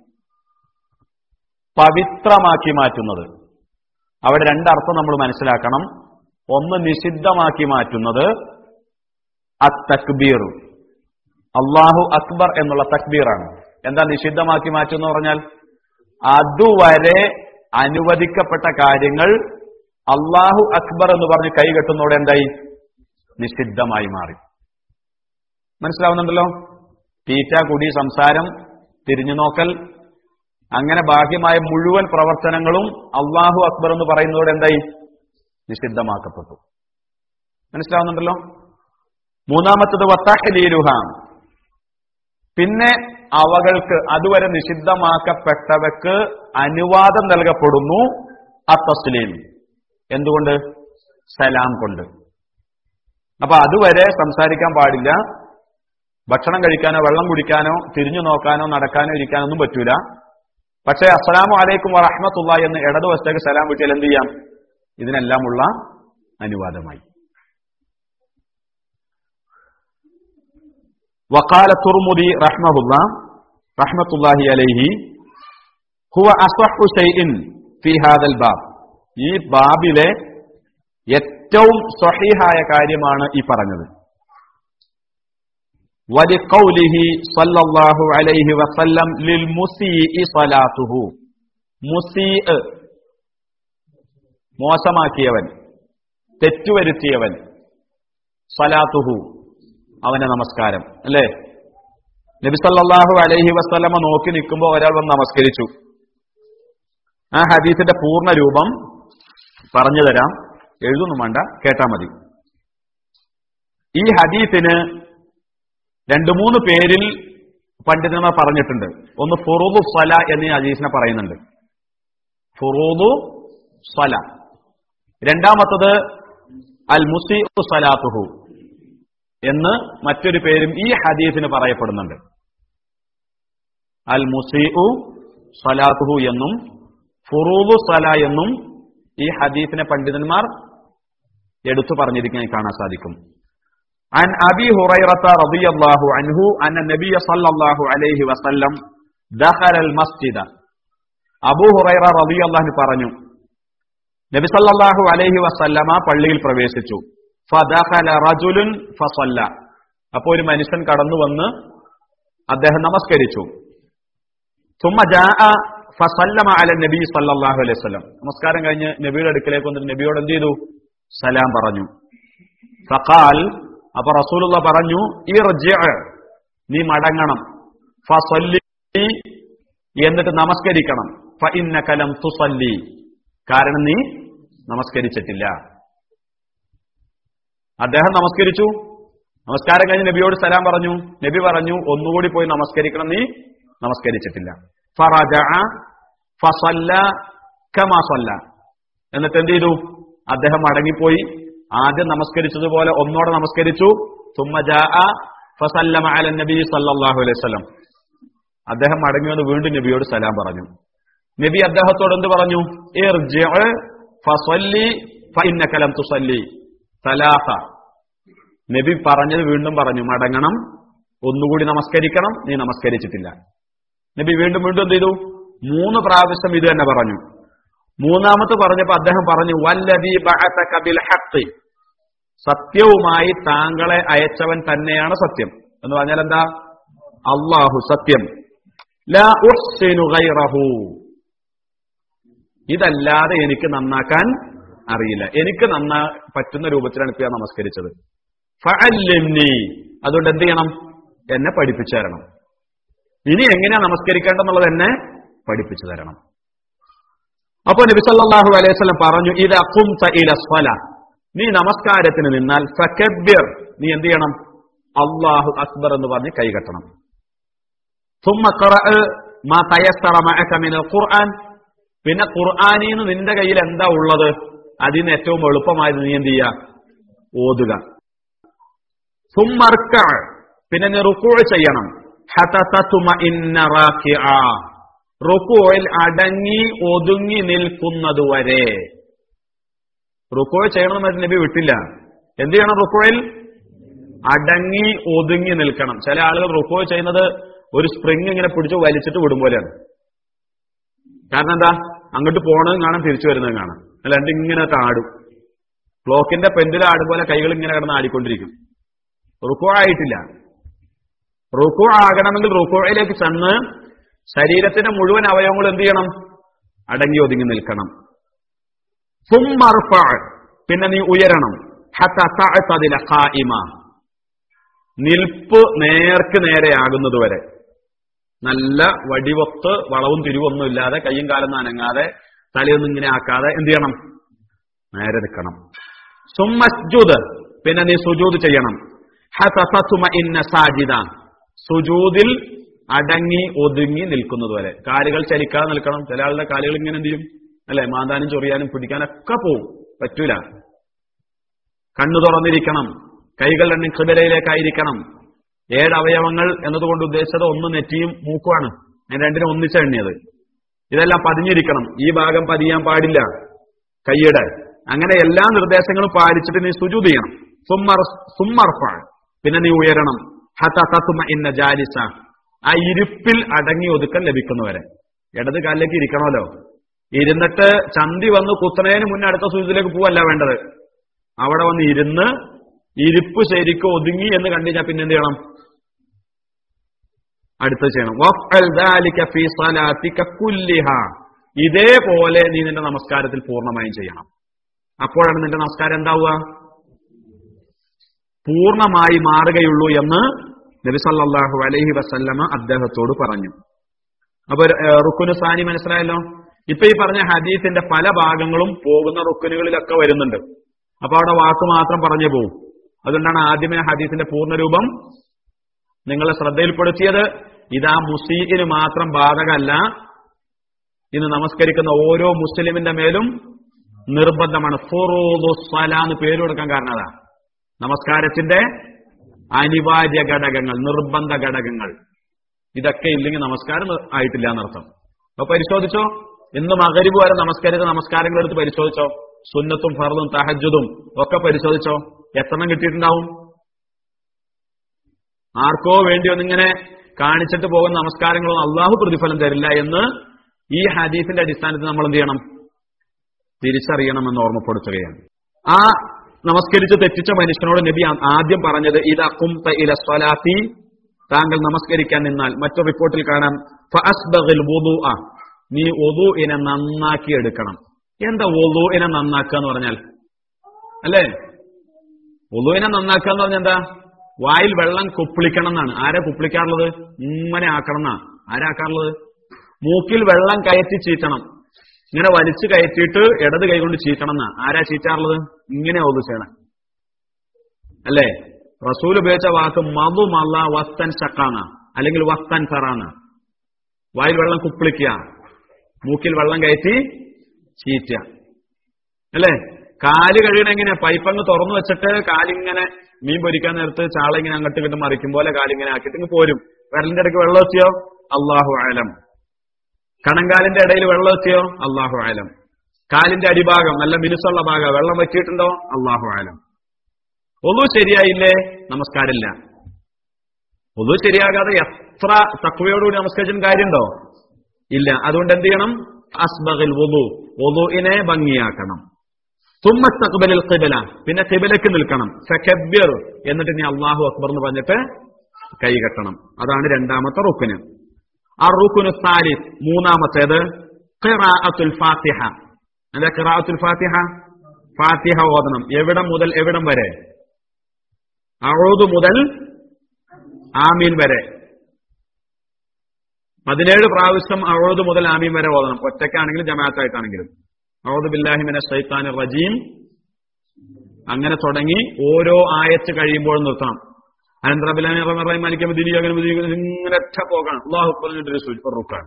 പവിത്രമാക്കി മാറ്റുന്നത് അവിടെ രണ്ടർത്ഥം നമ്മൾ മനസ്സിലാക്കണം ഒന്ന് നിഷിദ്ധമാക്കി മാറ്റുന്നത് അത്തക്ബീർ അള്ളാഹു അക്ബർ എന്നുള്ള തക്ബീറാണ് എന്താ നിഷിദ്ധമാക്കി മാറ്റുമെന്ന് പറഞ്ഞാൽ അതുവരെ അനുവദിക്കപ്പെട്ട കാര്യങ്ങൾ അള്ളാഹു അക്ബർ എന്ന് പറഞ്ഞ് കൈകെട്ടുന്നതോടെ എന്തായി നിഷിദ്ധമായി മാറി മനസ്സിലാവുന്നുണ്ടല്ലോ തീറ്റ കുടി സംസാരം തിരിഞ്ഞു നോക്കൽ അങ്ങനെ ബാഹ്യമായ മുഴുവൻ പ്രവർത്തനങ്ങളും അള്ളാഹു അക്ബർ എന്ന് പറയുന്നതോടെ എന്തായി നിഷിദ്ധമാക്കപ്പെട്ടു മനസ്സിലാവുന്നുണ്ടല്ലോ മൂന്നാമത്തത് വത്താഹലീലുഹ പിന്നെ അവകൾക്ക് അതുവരെ നിഷിദ്ധമാക്കപ്പെട്ടവക്ക് അനുവാദം നൽകപ്പെടുന്നു അത്തസ്ലീം എന്തുകൊണ്ട് സലാം കൊണ്ട് അപ്പൊ അതുവരെ സംസാരിക്കാൻ പാടില്ല ഭക്ഷണം കഴിക്കാനോ വെള്ളം കുടിക്കാനോ തിരിഞ്ഞു നോക്കാനോ നടക്കാനോ ഇരിക്കാനോ ഒന്നും പറ്റൂല പക്ഷേ അസ്സലാമു അലൈക്കും വറഹ്മത്തുള്ള എന്ന് ഇടതുവശത്തേക്ക് സലാം വിട്ടിയാൽ എന്ത് ചെയ്യാം ഇതിനെല്ലാമുള്ള അനുവാദമായി وقال الترمذي رحمه الله رحمة الله عليه هو أصح شيء في هذا الباب ഈ ബാബിലെ ഏറ്റവും സ്വഹീഹായ കാര്യമാണ് ഈ പറഞ്ഞത് വലിഖൗലിഹി സല്ലല്ലാഹു അലൈഹി വസല്ലം ലിൽ മുസീഇ സ്വലാത്തുഹു മുസീഅ് മോശമാക്കിയവൻ തെറ്റുവരുത്തിയവൻ സലാത്തുഹു അവന്റെ നമസ്കാരം അല്ലേ നബി സല്ലല്ലാഹു അലൈഹി വസല്ലമ നോക്കി നിൽക്കുമ്പോൾ ഒരാൾ വന്ന് നമസ്കരിച്ചു ആ ഹദീസിന്റെ പൂർണ്ണ രൂപം പറഞ്ഞു തരാം എഴുതൊന്നും വേണ്ട കേട്ടാ മതി ഈ ഹദീസിന് രണ്ടു മൂന്ന് പേരിൽ പണ്ഡിതന്മാർ പറഞ്ഞിട്ടുണ്ട് ഒന്ന് ഫുറൂദു സ്വല എന്ന് ഈ ഹദീസിനെ പറയുന്നുണ്ട് ഫുറൂദു സ്വല രണ്ടാമത്തത് അൽ മുസി സലാത്തുഹു എന്ന് മറ്റൊരു പേരും ഈ ഹദീസിന് പറയപ്പെടുന്നുണ്ട് അൽ മുസിഉ സലാത്തുഹു എന്നും ഫുറൂദു സല എന്നും ഈ ഹദീസിനെ പണ്ഡിതന്മാർ എടുത്തു പറഞ്ഞിരിക്കാൻ കാണാൻ സാധിക്കും عن أبي هريرة رضي الله عنه أن النبي صلى الله عليه وسلم دخل المسجد അബൂ ഹുറൈറ റളിയല്ലാഹു പറഞ്ഞു നബി സല്ലല്ലാഹു അലൈഹി വസല്ലമ പള്ളിയിൽ പ്രവേശിച്ചു ഫദഖല റജുലുൻ ഫസല്ല അപ്പോൾ ഒരു മനുഷ്യൻ കടന്നു വന്ന് അദ്ദേഹം നമസ്കരിച്ചു ثم جاء ഫസല്ലമ അല നബി സല്ലല്ലാഹു അലൈഹി വസല്ലം നമസ്കാരം കഴിഞ്ഞ് നബിയുടെ അടുക്കലേക്ക് വന്നിട്ട് നബിയോട് എന്ത് ചെയ്തു സലാം പറഞ്ഞു ഫഖാൽ അപ്പൊ റസൂലുള്ള പറഞ്ഞു ഇർജി നീ മടങ്ങണം ഫസല്ലി എന്നിട്ട് നമസ്കരിക്കണം ഫഇന്നക ലം തുസല്ലി കാരണം നീ നമസ്കരിച്ചിട്ടില്ല അദ്ദേഹം നമസ്കരിച്ചു നമസ്കാരം കഴിഞ്ഞ് നബിയോട് സലാം പറഞ്ഞു നബി പറഞ്ഞു ഒന്നുകൂടി പോയി നമസ്കരിക്കണം നീ നമസ്കരിച്ചിട്ടില്ല ഫറജഅ ഫസല്ല കമാ സല്ല എന്നിട്ട് എന്ത് ചെയ്തു അദ്ദേഹം മടങ്ങിപ്പോയി ആദ്യം നമസ്കരിച്ചതുപോലെ ഒന്നോടെ നമസ്കരിച്ചു തുമ്മ ജാഅ ഫസല്ലമ അല നബി സല്ലല്ലാഹു അലൈഹി വസല്ലം അദ്ദേഹം മടങ്ങി വന്ന് വീണ്ടും നബിയോട് സലാം പറഞ്ഞു നബി അദ്ദേഹത്തോട് എന്ത് പറഞ്ഞു ഇർജിഅ ഫസല്ലി ഫഇന്നക ലം തുസല്ലി സലാസ നബി പറഞ്ഞത് വീണ്ടും പറഞ്ഞു മടങ്ങണം ഒന്നുകൂടി നമസ്കരിക്കണം നീ നമസ്കരിച്ചിട്ടില്ല നബി വീണ്ടും വീണ്ടും എന്ത് ചെയ്തു മൂന്ന് പ്രാവശ്യം ഇത് തന്നെ പറഞ്ഞു മൂന്നാമത് പറഞ്ഞപ്പോ അദ്ദേഹം പറഞ്ഞു വല്ലദീ ബഅസക ബിൽ ഹഖ് സത്യവുമായി താങ്കളെ അയച്ചവൻ തന്നെയാണ് സത്യം എന്ന് പറഞ്ഞാൽ എന്താ അള്ളാഹു സത്യം ലാ ഉഹ്സിനു ഗൈറഹു ഇതല്ലാതെ എനിക്ക് നന്നാക്കാൻ അറിയില്ല എനിക്ക് നന്നാ പറ്റുന്ന രൂപത്തിലാണ് ഇപ്പൊ ഞാൻ നമസ്കരിച്ചത് ഫഅല്ലിംനി അതുകൊണ്ട് എന്ത് ചെയ്യണം എന്നെ പഠിപ്പിച്ചു തരണം ഇനി എങ്ങനെയാ നമസ്കരിക്കേണ്ടെന്നുള്ളത് എന്നെ പഠിപ്പിച്ചു തരണം അപ്പൊ നബി സല്ലല്ലാഹു അലൈഹി വസല്ലം പറഞ്ഞു ഇത് അഖുംത ഇല സ്വല നീ നമസ്കാരത്തിന് നിന്നാൽ ഫകബ്ബിർ നീ എന്ത് ചെയ്യണം അല്ലാഹു അക്ബർ എന്ന് പറഞ്ഞ് കൈകെട്ടണം ثم قرأ ما تيسر معك من القرآن പിന്നെ ഖുർആാനിന്ന് നിന്റെ കയ്യിൽ എന്താ ഉള്ളത് അതിന് ഏറ്റവും എളുപ്പമായത് നീ എന്ത് ചെയ്യുക ഓതുക സുമ്മർക്ക പിന്നെ നീ റുക്കൂ ചെയ്യണം റുക്കുവിൽ അടങ്ങി ഒതുങ്ങി നിൽക്കുന്നതുവരെ റുക്കോ ചെയ്യണമെന്ന് നബി വിട്ടില്ല എന്ത് ചെയ്യണം റുക്കോയിൽ അടങ്ങി ഒതുങ്ങി നിൽക്കണം ചില ആളുകൾ റുക്കോ ചെയ്യുന്നത് ഒരു സ്പ്രിങ് ഇങ്ങനെ പിടിച്ച് വലിച്ചിട്ട് വിടും പോലെയാണ് കാരണം എന്താ അങ്ങോട്ട് പോണതും കാണാം തിരിച്ചു വരുന്നതും കാണാം അല്ലാണ്ട് ഇങ്ങനെ ആടും ക്ലോക്കിന്റെ പെൻഡിൽ ആടും പോലെ കൈകൾ ഇങ്ങനെ കിടന്ന് ആടിക്കൊണ്ടിരിക്കും റുക്കോ ആയിട്ടില്ല റുക്കോ ആകണമെങ്കിൽ റുക്കോയിലേക്ക് ചെന്ന് ശരീരത്തിന്റെ മുഴുവൻ അവയവങ്ങൾ എന്ത് ചെയ്യണം അടങ്ങി ഒതുങ്ങി നിൽക്കണം സുമ്മർഫ പിന്നെ നീ ഉയരണം നിൽപ്പ് നേർക്ക് നേരെയാകുന്നതുവരെ നല്ല വടിവൊത്ത് വളവും തിരിവൊന്നും ഇല്ലാതെ കയ്യും കാലൊന്നും അനങ്ങാതെ തലയൊന്നും ഇങ്ങനെ ആക്കാതെ എന്ത് ചെയ്യണം നേരെ നിൽക്കണം സുമ്മസ്ജുദ് പിന്നെ നീ സുജൂദ് ചെയ്യണം ഇന്ന സാജിദ സുജൂദിൽ അടങ്ങി ഒതുങ്ങി നിൽക്കുന്നത് വരെ കാലുകൾ ചലിക്കാതെ നിൽക്കണം ചില ആളുടെ കാലുകൾ ഇങ്ങനെ എന്ത് ചെയ്യും അല്ലെ മാന്താനും ചൊറിയാനും പിടിക്കാനൊക്കെ പോവും പറ്റൂല കണ്ണു തുറന്നിരിക്കണം കൈകൾ രണ്ടും കൃപലയിലേക്കായിരിക്കണം ഏഴ് അവയവങ്ങൾ എന്നതുകൊണ്ട് ഉദ്ദേശിച്ചത് ഒന്ന് നെറ്റിയും മൂക്കുമാണ് ഞാൻ രണ്ടിനും ഒന്നിച്ച എണ്ണിയത് ഇതെല്ലാം പതിഞ്ഞിരിക്കണം ഈ ഭാഗം പതിയാൻ പാടില്ല കൈയുടെ അങ്ങനെ എല്ലാ നിർദ്ദേശങ്ങളും പാലിച്ചിട്ട് നീ സുജൂത് ചെയ്യണം സുമ്മർ സുമ്മർഫ പിന്നെ നീ ഉയരണം ഹത തത്തുമ ഇന്ന ജാലിസ ആ ഇരിപ്പിൽ അടങ്ങി ഒതുക്കൽ ലഭിക്കുന്നവരെ ഇടത് കാലിലേക്ക് ഇരിക്കണമല്ലോ ഇരുന്നിട്ട് ചന്തി വന്ന് കുത്തണേന് മുന്നേ അടുത്ത സൂചിയിലേക്ക് പോവല്ല വേണ്ടത് അവിടെ വന്ന് ഇരുന്ന് ഇരിപ്പ് ശരിക്കും ഒതുങ്ങി എന്ന് കണ്ടു കഴിഞ്ഞാൽ പിന്നെ എന്ത് ചെയ്യണം അടുത്ത് ചെയ്യണം വഫ്അൽ ദാലിക ഫീ സ്വലാത്തിക കുല്ലിഹ ഇതേപോലെ നീ നിന്റെ നമസ്കാരത്തിൽ പൂർണ്ണമായും ചെയ്യണം അപ്പോഴാണ് നിന്റെ നമസ്കാരം എന്താവുക പൂർണ്ണമായി മാറുകയുള്ളൂ എന്ന് നബി സല്ലല്ലാഹു അലൈഹി വസല്ലമ അദ്ദേഹത്തോട് പറഞ്ഞു അപ്പൊ റുക്കുനു സാനി മനസ്സിലായല്ലോ ഇപ്പൊ ഈ പറഞ്ഞ ഹദീസിന്റെ പല ഭാഗങ്ങളും പോകുന്ന റുക്കുനുകളിലൊക്കെ വരുന്നുണ്ട് അപ്പൊ അവിടെ വാക്ക് മാത്രം പറഞ്ഞു പോകും അതുകൊണ്ടാണ് ആദ്യമേ ഹദീസിന്റെ പൂർണ്ണരൂപം നിങ്ങളെ ശ്രദ്ധയിൽപ്പെടുത്തിയത് ഇതാ മുസീഖിന് മാത്രം ബാധകമല്ല ഇന്ന് നമസ്കരിക്കുന്ന ഓരോ മുസ്ലിമിന്റെ മേലും നിർബന്ധമാണ് ഫുറൂദുസ്സല എന്ന് പേര് കൊടുക്കാൻ കാരണം അതാ നമസ്കാരത്തിന്റെ അനിവാര്യ ഘടകങ്ങൾ നിർബന്ധ ഘടകങ്ങൾ ഇതൊക്കെ ഇല്ലെങ്കിൽ നമസ്കാരം ആയിട്ടില്ല എന്നർത്ഥം അപ്പൊ പരിശോധിച്ചോ ഇന്ന് മകരിബ് വരെ നമസ്കരിച്ച നമസ്കാരങ്ങൾ എടുത്ത് പരിശോധിച്ചോ സുന്നത്തും ഫർദും തഹജുദും ഒക്കെ പരിശോധിച്ചോ എത്രണ്ണം കിട്ടിയിട്ടുണ്ടാവും ആർക്കോ വേണ്ടി ഒന്നിങ്ങനെ കാണിച്ചിട്ട് പോകുന്ന നമസ്കാരങ്ങളൊന്നും അള്ളാഹു പ്രതിഫലം തരില്ല എന്ന് ഈ ഹദീസിന്റെ അടിസ്ഥാനത്തിൽ നമ്മൾ എന്ത് ചെയ്യണം തിരിച്ചറിയണമെന്ന് ഓർമ്മപ്പെടുത്തുകയാണ് ആ നമസ്കരിച്ച് തെറ്റിച്ച മനുഷ്യനോട് നബി ആ- ആദ്യം പറഞ്ഞത് ഇത് കുംത ഇല സ്വലാത്തി താങ്കൾ നമസ്കരിക്കാൻ നിന്നാൽ മറ്റൊരു റിപ്പോർട്ടിൽ കാണാം ഫഅസ്ബഗിൽ വുദൂഅ. നീ ഒതുഇനെ നന്നാക്കി എടുക്കണം എന്താ ഒതുഇനെ നന്നാക്കുക എന്ന് പറഞ്ഞാൽ അല്ലേ ഒതുവിനെ നന്നാക്കുക എന്ന് പറഞ്ഞാൽ എന്താ വായിൽ വെള്ളം കുപ്പിളിക്കണം എന്നാണ് ആരാ കുപ്പിളിക്കാറുള്ളത് ഇങ്ങനെ ആക്കണം എന്നാ ആരാക്കാറുള്ളത് മൂക്കിൽ വെള്ളം കയറ്റി ചീറ്റണം ഇങ്ങനെ വലിച്ചു കയറ്റിയിട്ട് ഇടത് കൈ കൊണ്ട് ചീറ്റണം എന്നാ ആരാ ചീറ്റാറുള്ളത് ഇങ്ങനെ ഒതു ചെയ്യണം അല്ലേ റസൂൽ ഉപയോഗിച്ച വാക്ക് മധു മല്ല വസ്തൻ ചക്കാന്ന അല്ലെങ്കിൽ വസ്തൻ ഫറാന്ന വായിൽ വെള്ളം കുപ്പിളിക്കുക മൂക്കിൽ വെള്ളം കയറ്റി ചീറ്റുക അല്ലേ കാല് കഴിയണ എങ്ങനെയാ പൈപ്പങ്ങ് തുറന്നു വെച്ചിട്ട് കാലിങ്ങനെ മീൻ പൊരിക്കാൻ നേരത്ത് ചാള ഇങ്ങനെ അങ്ങോട്ട് ഇങ്ങോട്ട് മറിക്കും പോലെ കാലിങ്ങനെ ആക്കിയിട്ട് ഇങ്ങ് പോരും വിരലിന്റെ ഇടയ്ക്ക് വെള്ളം എത്തിയോ അള്ളാഹു ആലം കണങ്കാലിന്റെ ഇടയിൽ വെള്ളം എത്തിയോ അള്ളാഹു ആലം കാലിന്റെ അടിഭാഗം നല്ല മിനുസുള്ള ഭാഗം വെള്ളം വറ്റിയിട്ടുണ്ടോ അള്ളാഹു ആലം ഒന്നു ശരിയായില്ലേ നമസ്കാരമില്ല ഒന്നു ശരിയാകാതെ എത്ര തക്വയോടുകൂടി നമസ്കരിച്ചിട്ട് കാര്യമുണ്ടോ ഇല്ല അതുകൊണ്ട് എന്ത് ചെയ്യണം അസ്ബഗിൽ വധു വധുവിനെ ഭംഗിയാക്കണം തുമ്മത്തക്ബലിൽ കിബല പിന്നെ കിബലക്ക് നിൽക്കണം ഫക്കബ്ബിർ എന്നിട്ട് നീ അള്ളാഹു അക്ബർ എന്ന് പറഞ്ഞിട്ട് കൈ കെട്ടണം അതാണ് രണ്ടാമത്തെ റുക്കിന് ആ റുക്കുനു സാലിസ് മൂന്നാമത്തേത് ഖിറാഅത്തുൽ ഫാത്തിഹ എന്താ ഖിറാഅത്തുൽ ഫാത്തിഹ ഫാത്തിഹ ഓതണം എവിടം മുതൽ എവിടം വരെ അഴുതു മുതൽ ആമീൻ വരെ പതിനേഴ് പ്രാവശ്യം അഴുതു മുതൽ ആമീൻ വരെ ഓതണം ഒറ്റയ്ക്കാണെങ്കിലും ജമാഅത്തായിട്ടാണെങ്കിലും അഴുതു ബില്ലാഹിമിനെ സൈത്താൻ റജീം അങ്ങനെ തുടങ്ങി ഓരോ ആയത്ത് കഴിയുമ്പോൾ നിർത്തണം അനന്തരബിലാഹി മലിക്ക മദീനി അങ്ങനെ മദീനി ഇങ്ങനെ ഒറ്റ പോകണം അള്ളാഹു പറഞ്ഞിട്ടൊരു റുക്കാണ്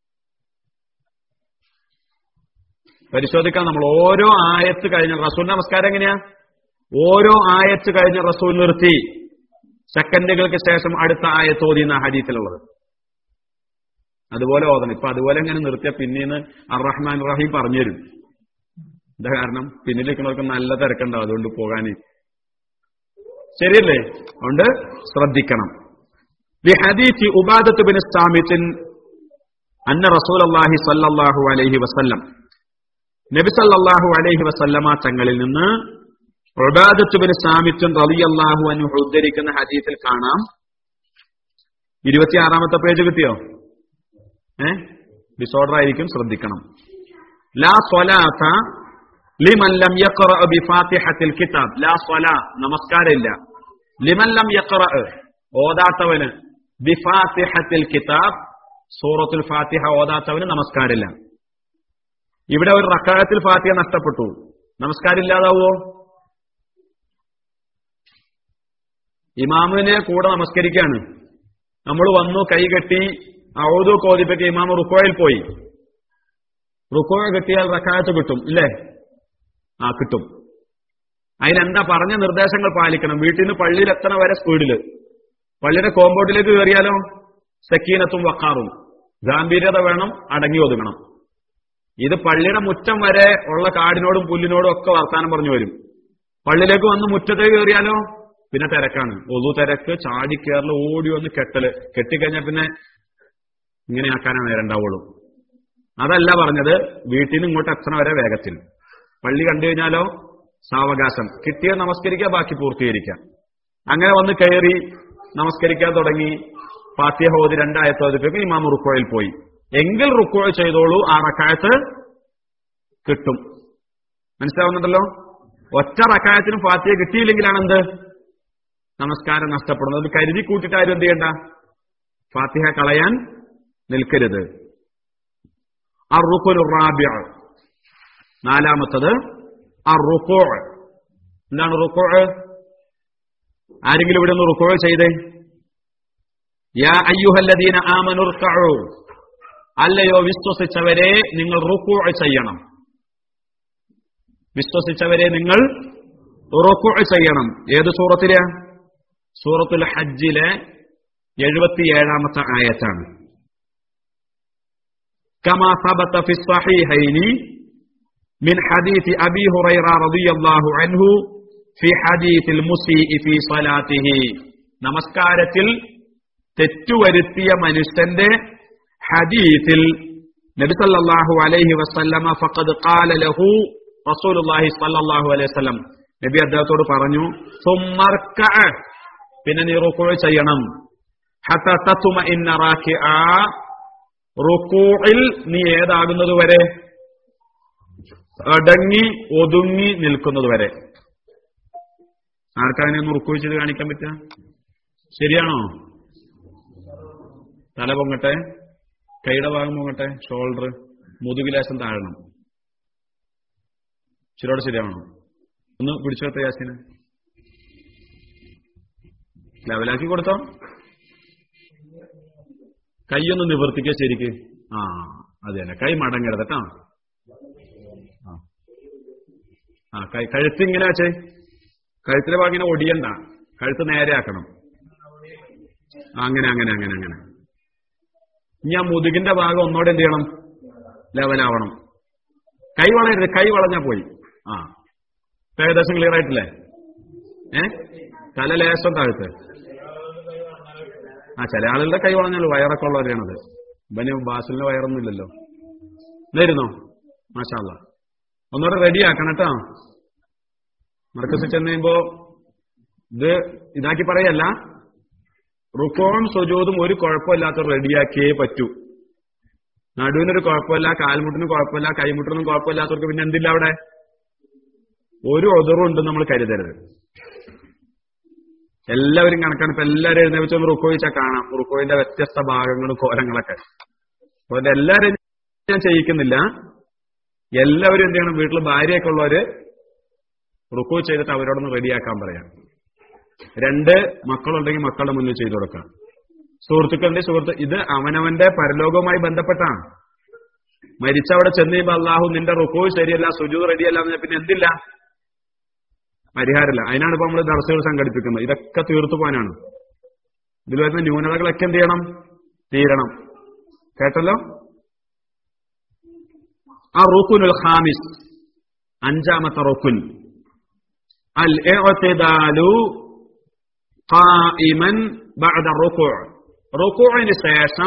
പരിശോധിക്കാം നമ്മൾ ഓരോ ആയത്ത് കഴിഞ്ഞ റസൂൽ നമസ്കാരം എങ്ങനെയാ ഓരോ ആയത്ത് കഴിഞ്ഞ റസൂൽ നിർത്തി സെക്കൻഡുകൾക്ക് ശേഷം അടുത്ത ആയത്ത് ഓതിയുന്ന ഹദീസിലുള്ളത് അതുപോലെ ഓതണം ഇപ്പൊ അതുപോലെ ഇങ്ങനെ നിർത്തിയ പിന്നീന്ന് അറഹ്മാൻ റഹീം പറഞ്ഞുതരും എന്താ കാരണം പിന്നിലിരിക്കുന്നവർക്ക് നല്ല തിരക്കുണ്ടാവും അതുകൊണ്ട് പോകാൻ ശരിയല്ലേ അതുകൊണ്ട് ശ്രദ്ധിക്കണം ബിഹദീത്തി ഉബാദത്ത് ബിൻ സാമിത്തിൻ അന്ന റസൂൽ അള്ളാഹി സല്ലല്ലാഹു അലൈഹി വസല്ലം നബി സല്ലല്ലാഹു അലൈഹി വസല്ലമ തങ്ങളിൽ നിന്ന് ഉബാദത്ത് ബിൻ സാമിത്തുൻ റളിയല്ലാഹു അൻഹു ഉദ്ധരിക്കുന്ന ഹദീസിൽ കാണാം ഇരുപത്തിയാറാമത്തെ പേജ് കിട്ടിയോ ഏ ഡിസോർഡർ ആയിരിക്കും ശ്രദ്ധിക്കണം ലാ സ്വലാത്ത ലിമൻ ലം യഖറ ബിഫാത്തിഹത്തിൽ കിതാബ് ലാ സ്വലാ നമസ്കാരമില്ല ലിമൻ ലം യഖറ ഓതാത്തവന് ബിഫാത്തിഹത്തിൽ കിതാബ് സൂറത്തുൽ ഫാത്തിഹ ഓതാത്തവന് നമസ്കാരമില്ല ഇവിടെ ഒരു റക്കായത്തിൽ ഫാത്തിഹ നഷ്ടപ്പെട്ടു നമസ്കാരം ഇല്ലാതാവോ ഇമാമിനെ കൂടെ നമസ്കരിക്കാണ് നമ്മൾ വന്നു കൈകെട്ടി ഔദു കോതിപ്പറ്റി ഇമാം റുക്കോയിൽ പോയി റുക്കോ കിട്ടിയാൽ റക്കായത്ത് കിട്ടും ഇല്ലേ ആ കിട്ടും അതിനെന്താ പറഞ്ഞ നിർദ്ദേശങ്ങൾ പാലിക്കണം വീട്ടിൽ നിന്ന് പള്ളിയിൽ എത്തണ വരെ സ്പീഡില് പള്ളിയുടെ കോമ്പൗണ്ടിലേക്ക് കയറിയാലോ സക്കീനത്തും വക്കാറും ഗാംഭീര്യത വേണം അടങ്ങി ഒതുങ്ങണം ഇത് പള്ളിയുടെ മുറ്റം വരെ ഉള്ള കാടിനോടും പുല്ലിനോടും ഒക്കെ വർത്താനം പറഞ്ഞു വരും പള്ളിയിലേക്ക് വന്ന് മുറ്റത്തേക്ക് കയറിയാലോ പിന്നെ തിരക്കാണ് ഒതു തിരക്ക് ചാടി കയറല് ഓടി വന്ന് കെട്ടല് കെട്ടിക്കഴിഞ്ഞാൽ പിന്നെ ഇങ്ങനെ ആക്കാനാണ് നേരണ്ടാവുള്ളൂ അതല്ല പറഞ്ഞത് വീട്ടിൽ നിന്ന് ഇങ്ങോട്ട് എത്തണ വരെ വേഗത്തിൽ പള്ളി കണ്ടു കഴിഞ്ഞാലോ സാവകാശം കിട്ടിയ നമസ്കരിക്കുക ബാക്കി പൂർത്തീകരിക്കാം അങ്ങനെ വന്ന് കയറി നമസ്കരിക്കാൻ തുടങ്ങി ഫാത്തിഹ ഹോദി രണ്ടായത്തോതിലേക്ക് ഇമാം റുക്കോയിൽ പോയി എങ്കിൽ റുക്കോ ചെയ്തോളൂ ആ റക്കായത്ത് കിട്ടും മനസ്സിലാവുന്നുണ്ടല്ലോ ഒറ്റ റക്കായത്തിനും ഫാത്തിഹ കിട്ടിയില്ലെങ്കിലാണ് എന്ത് നമസ്കാരം നഷ്ടപ്പെടുന്നത് അത് കരുതി കൂട്ടിയിട്ട് ആരും എന്ത് ചെയ്യണ്ട ഫാത്തിഹ കളയാൻ നിൽക്കരുത് അർ റുക്കുനു റാബിഅ നാലാമത്തത് അർ റുക്കൂ എന്താണ് റുക്കൂ ആരെങ്കിലും ഇവിടെ ഒന്ന് റുക്കൂ ചെയ്തേ യാ അയ്യുഹല്ലദീന ആമനുർക്കഉ അല്ലയോ വിശ്വസിച്ചവരെ നിങ്ങൾ റുക്കൂ ചെയ്യണം വിശ്വസിച്ചവരെ നിങ്ങൾ റുക്കൂ ചെയ്യണം ഏത് സൂറത്തിലെ സൂറത്തുൽ ഹജ്ജിലെ എഴുപത്തിയേഴാമത്തെ ആയത്താണ് كما ثبت في الصحيحين من حديث أبي هريرة رضي الله عنه في حديث المسيء في صلاته നമസ്കാരത്തിൽ തെറ്റുവരുത്തിയ മനുഷ്യന്റെ ഹദീസിൽ നബി സല്ലല്ലാഹു അലൈഹി വസല്ലമ ഫഖദ് ഖാല ലഹു റസൂലുള്ളാഹി സല്ലല്ലാഹു അലൈഹി വസല്ലം നബി അദ്ദേഹത്തോട് പറഞ്ഞു സുമ്മർക പിന്നെ നീ റുക്കൂ ചെയ്യണം ഹത്ത തത്തുമ ഇന്ന റാക്കിഅ റുക്കൂഇൽ നീ ഏതാകുന്നത് വരെ അടങ്ങി ഒതുങ്ങി നിൽക്കുന്നത് വരെ ആർക്കതിനെ ഒന്ന് റുക്കൂ ചെയ്ത് കാണിക്കാൻ പറ്റുക ശരിയാണോ തല പൊങ്ങട്ടെ കൈയുടെ ഭാഗം പൊങ്ങട്ടെ ഷോൾഡർ മുതുകിലേശം താഴണം ശരിയോടെ ശരിയാണോ ഒന്ന് പിടിച്ചു വെത്ത യാസിന് ലെവലാക്കി കൊടുത്തോ കൈയൊന്ന് നിവർത്തിക്കുക ശരിക്ക് ആ അത് തന്നെ കൈ മടങ്ങരുത് കേട്ടോ ആ. ആ കൈ കഴുത്ത് ഇങ്ങനെ വെച്ചേ കഴുത്തിലെ ഭാഗം ഇങ്ങനെ ഒടിയണ്ട കഴുത്ത് നേരെ ആക്കണം ആ, അങ്ങനെ അങ്ങനെ അങ്ങനെ അങ്ങനെ ഇനി ആ മുതുകിന്റെ ഭാഗം ഒന്നോടെ എന്ത് ചെയ്യണം ലെവലാവണം കൈ വളയരുത് കൈ വളഞ്ഞാ പോയി ആ ഇപ്പൊ ഏകദേശം ക്ലിയർ ആയിട്ടില്ലേ ഏ തല ലേശം താഴ്ത്ത് ആ ചില ആളുകളുടെ കൈ വളഞ്ഞല്ലോ വയറൊക്കെ ഉള്ളവരെയാണത് ഇവന് ബാസിലിന് വയറൊന്നും ഇല്ലല്ലോ ഇല്ലായിരുന്നോ മാഷാല്ല ഒന്നുകൂടെ റെഡി ആക്കണം കേട്ടോ മർക്കസിൽ ചെന്ന് കഴിയുമ്പോ ഇത് ഇതാക്കി പറയല്ല റുക്കോൺ സുജൂതും ഒരു കുഴപ്പമില്ലാത്ത റെഡിയാക്കിയേ പറ്റൂ നടുവിനൊരു കുഴപ്പമില്ല കാൽമുട്ടിന് കുഴപ്പമില്ല കൈമുട്ടിനൊന്നും കുഴപ്പമില്ലാത്തവർക്ക് പിന്നെ എന്തില്ല അവിടെ ഒരു ഒതറും ഉണ്ടെന്ന് നമ്മൾ കരുതരുത് എല്ലാവരും കണക്കാണ് ഇപ്പൊ എല്ലാവരും എഴുന്നേറ്റ് ഒന്ന് റുക്കോ ചോദിച്ചാൽ കാണാം റുക്കോയിന്റെ വ്യത്യസ്ത ഭാഗങ്ങളും കോലങ്ങളൊക്കെ അപ്പൊ ഇത് എല്ലാവരും ഞാൻ ചെയ്യിക്കുന്നില്ല എല്ലാവരും എന്ത് ചെയ്യണം വീട്ടിൽ ഭാര്യയൊക്കെ ഉള്ളവര് റുക്കോ ചെയ്തിട്ട് അവരോടൊന്ന് റെഡിയാക്കാൻ പറയാം രണ്ട് മക്കളുണ്ടെങ്കിൽ മക്കളുടെ മുന്നിൽ ചെയ്തു കൊടുക്കാം സുഹൃത്തുക്കളുടെ സുഹൃത്ത് ഇത് അവനവന്റെ പരലോകവുമായി ബന്ധപ്പെട്ടാണ് മരിച്ചവിടെ ചെന്ന് കഴിയുമ്പോ അള്ളാഹു നിന്റെ റുക്കോ ശരിയല്ല സുജു റെഡിയല്ല എന്ന് പിന്നെ എന്തില്ല പരിഹാരമില്ല അതിനാണ് ഇപ്പൊ നമ്മൾ ദർശകൾ സംഘടിപ്പിക്കുന്നത് ഇതൊക്കെ തീർത്തു പോകാനാണ് ഇതിൽ വരുന്ന ന്യൂനതകളൊക്കെ എന്ത് ചെയ്യണം തീരണം കേട്ടല്ലോ ആ റുക്കുനുൽ ഖാമിസ് അഞ്ചാമത്തെ റുക്കുൻ അൽ ഇഅ്തിദാലു ഖായിമൻ ബഅദ റുക്കൂ റുക്കൂഇന് ശേഷം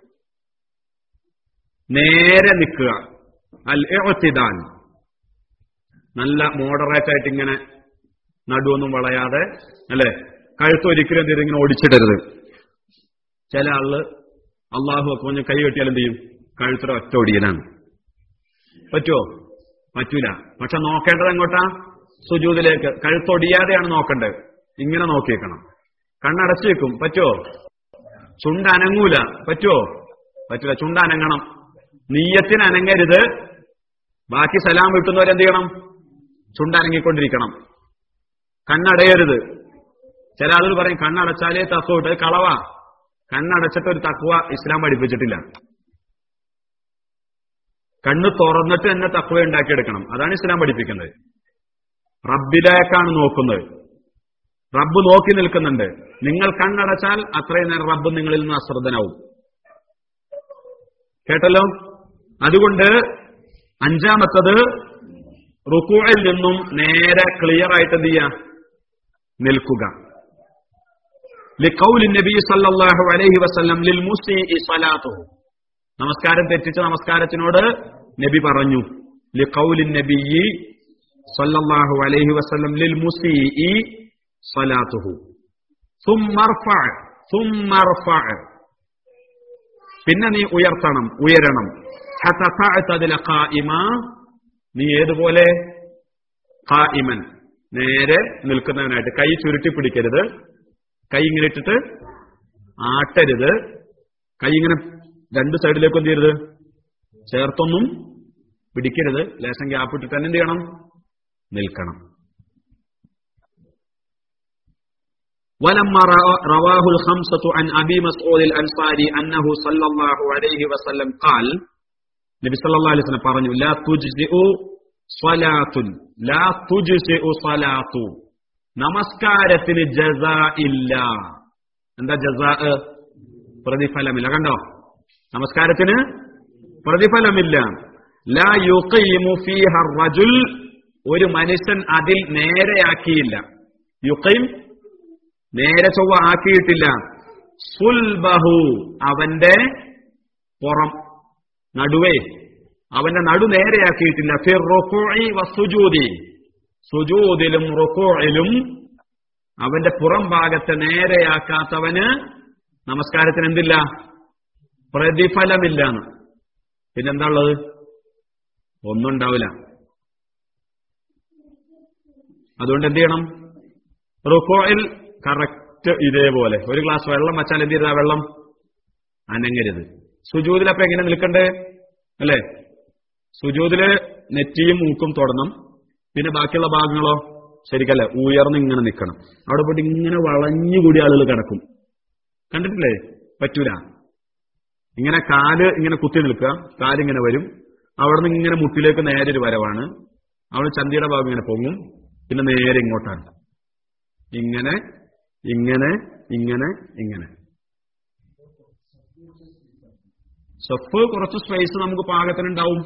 നേരെ നിൽക്കുക അൽ ഇഅ്തിദാൽ നല്ല മോഡറേറ്റ് ആയിട്ട് ഇങ്ങനെ നടുവൊന്നും വളയാതെ അല്ലെ കഴുത്ത് ഒരിക്കലും എന്ത് ചെയ്ത് ഇങ്ങനെ ഓടിച്ചിടരുത് ചില ആള് അള്ളാഹു ഒക്കെ പറഞ്ഞ് കൈ കെട്ടിയാൽ എന്ത് ചെയ്യും കഴുത്തിലെ ഒറ്റ ഒടിയനാണ് പറ്റുമോ പറ്റൂല പക്ഷെ നോക്കേണ്ടത് എങ്ങോട്ടാ സുജൂതിലേക്ക് കഴുത്തൊടിയാതെയാണ് നോക്കേണ്ടത് ഇങ്ങനെ നോക്കിയേക്കണം കണ്ണടച്ചു വെക്കും പറ്റുമോ ചുണ്ട് അനങ്ങൂല പറ്റുമോ പറ്റൂല ചുണ്ട് അനങ്ങണം നീയത്തിന് അനങ്ങരുത് ബാക്കി സലാം വിട്ടുന്നവരെന്ത് ചെയ്യണം ചുണ്ടനങ്ങിക്കൊണ്ടിരിക്കണം കണ്ണടയരുത് ചില ആളുകൾ പറയും കണ്ണടച്ചാലേ തത്വ വിട്ട് അത് കളവാ കണ്ണടച്ചിട്ട് ഒരു തക്വ ഇസ്ലാം പഠിപ്പിച്ചിട്ടില്ല കണ്ണ് തുറന്നിട്ട് തന്നെ തക്വ ഉണ്ടാക്കിയെടുക്കണം അതാണ് ഇസ്ലാം പഠിപ്പിക്കുന്നത് റബ്ബിലേക്കാണ് നോക്കുന്നത് റബ്ബ് നോക്കി നിൽക്കുന്നുണ്ട് നിങ്ങൾ കണ്ണടച്ചാൽ അത്രയും നേരം റബ്ബ് നിങ്ങളിൽ നിന്ന് അശ്രദ്ധനാവും കേട്ടല്ലോ അതുകൊണ്ട് അഞ്ചാമത്തത് റുക്കൂഴിൽ നിന്നും നേരെ ക്ലിയർ ആയിട്ട് എന്ത് ചെയ്യുക നിൽക്കുക ലിഖൗലി നബി സല്ലല്ലാഹു അലൈഹി വസല്ലം ലിൽ മുസ്ലിഇ സ്വലാത്തുഹു നമസ്കാരം തെറ്റിച്ച നമസ്കാരത്തിനോട് നബി പറഞ്ഞു ലിഖൗലി നബി സല്ലല്ലാഹു അലൈഹി വസല്ലം ലിൽ മുസ്ലിഇ സ്വലാത്തുഹു ثم ارفع ثم ارفع പിന്നെ നീ ഉയർത്തണം ഉയരണം ഹത്ത തഅതദില ഖായിമ നീ ഏതുപോലെ ഖായിമൻ നേരെ നിൽക്കുന്നവനായിട്ട് കൈ ചുരുട്ടി പിടിക്കരുത് കൈ ഇങ്ങനെ ഇട്ടിട്ട് ആട്ടരുത് കൈ ഇങ്ങനെ രണ്ട് സൈഡിലേക്ക് എന്ത് ചെയ്യരുത് ചേർത്തൊന്നും പിടിക്കരുത് ലേശം ഗ്യാപ്പ് ഇട്ടിട്ട് തന്നെ എന്ത് ചെയ്യണം നിൽക്കണം ولما رأى- رواه الخمسة عن أبي مسعود الأنصاري أنه صلى الله عليه وسلم قال നബി സല്ലല്ലാഹു അലൈഹി വസല്ലം പറഞ്ഞു ലാ തുജ്സിഉ സ്വലാത്തുൻ ലാ തുജ്സിഉ സ്വലാത്തു നമസ്കാരത്തിന് ജസാ ഇല്ല എന്താ ജസാ പ്രതിഫലമില്ല കണ്ടോ നമസ്കാരത്തിന് പ്രതിഫലമില്ല ലാ യുഖീമു ഫീഹ റജുൽ ഒരു മനുഷ്യൻ അതിൽ നേരെയാക്കിയില്ല യുഖീം നേരെ ചൊവ്വ ആക്കിയിട്ടില്ല സുൽബഹു അവന്റെ പുറം നടുവേ അവന്റെ നടു നേരെയാക്കിയിട്ടില്ല ഫിർ റുക്കുഇ വസുജൂദി സുജൂദിലും റുക്കുഇലും അവന്റെ പുറം ഭാഗത്തെ നേരെയാക്കാത്തവന് നമസ്കാരത്തിന് എന്തില്ല പ്രതിഫലമില്ല എന്ന് പിന്നെന്താ ഉള്ളത് ഒന്നും ഉണ്ടാവില്ല അതുകൊണ്ട് എന്ത് ചെയ്യണം റുക്കോയിൽ കറക്റ്റ് ഇതേപോലെ ഒരു ഗ്ലാസ് വെള്ളം വെച്ചാൽ എന്ത് ചെയ്താ വെള്ളം അനങ്ങരുത് സുജൂതിലപ്പോ എങ്ങനെ നിൽക്കണ്ടേ അല്ലേ സുജൂതില് നെറ്റിയും മൂക്കും തൊടണം പിന്നെ ബാക്കിയുള്ള ഭാഗങ്ങളോ ശരിക്കല്ലേ ഉയർന്ന് ഇങ്ങനെ നിൽക്കണം അവിടെ പോയിട്ട് ഇങ്ങനെ വളഞ്ഞുകൂടി ആളുകൾ കിടക്കും കണ്ടിട്ടില്ലേ പറ്റൂല ഇങ്ങനെ കാല് ഇങ്ങനെ കുത്തി നിൽക്കുക കാലിങ്ങനെ വരും അവിടെ നിന്ന് ഇങ്ങനെ മുട്ടിലേക്ക് നേരെ ഒരു വരവാണ് അവിടെ ചന്തിയുടെ ഭാഗം ഇങ്ങനെ പൊങ്ങും പിന്നെ നേരെ ഇങ്ങോട്ടാണ് ഇങ്ങനെ ഇങ്ങനെ ഇങ്ങനെ ഇങ്ങനെ സഫ് കുറച്ച് സ്പേസ് നമുക്ക് പാകത്തിനുണ്ടാവും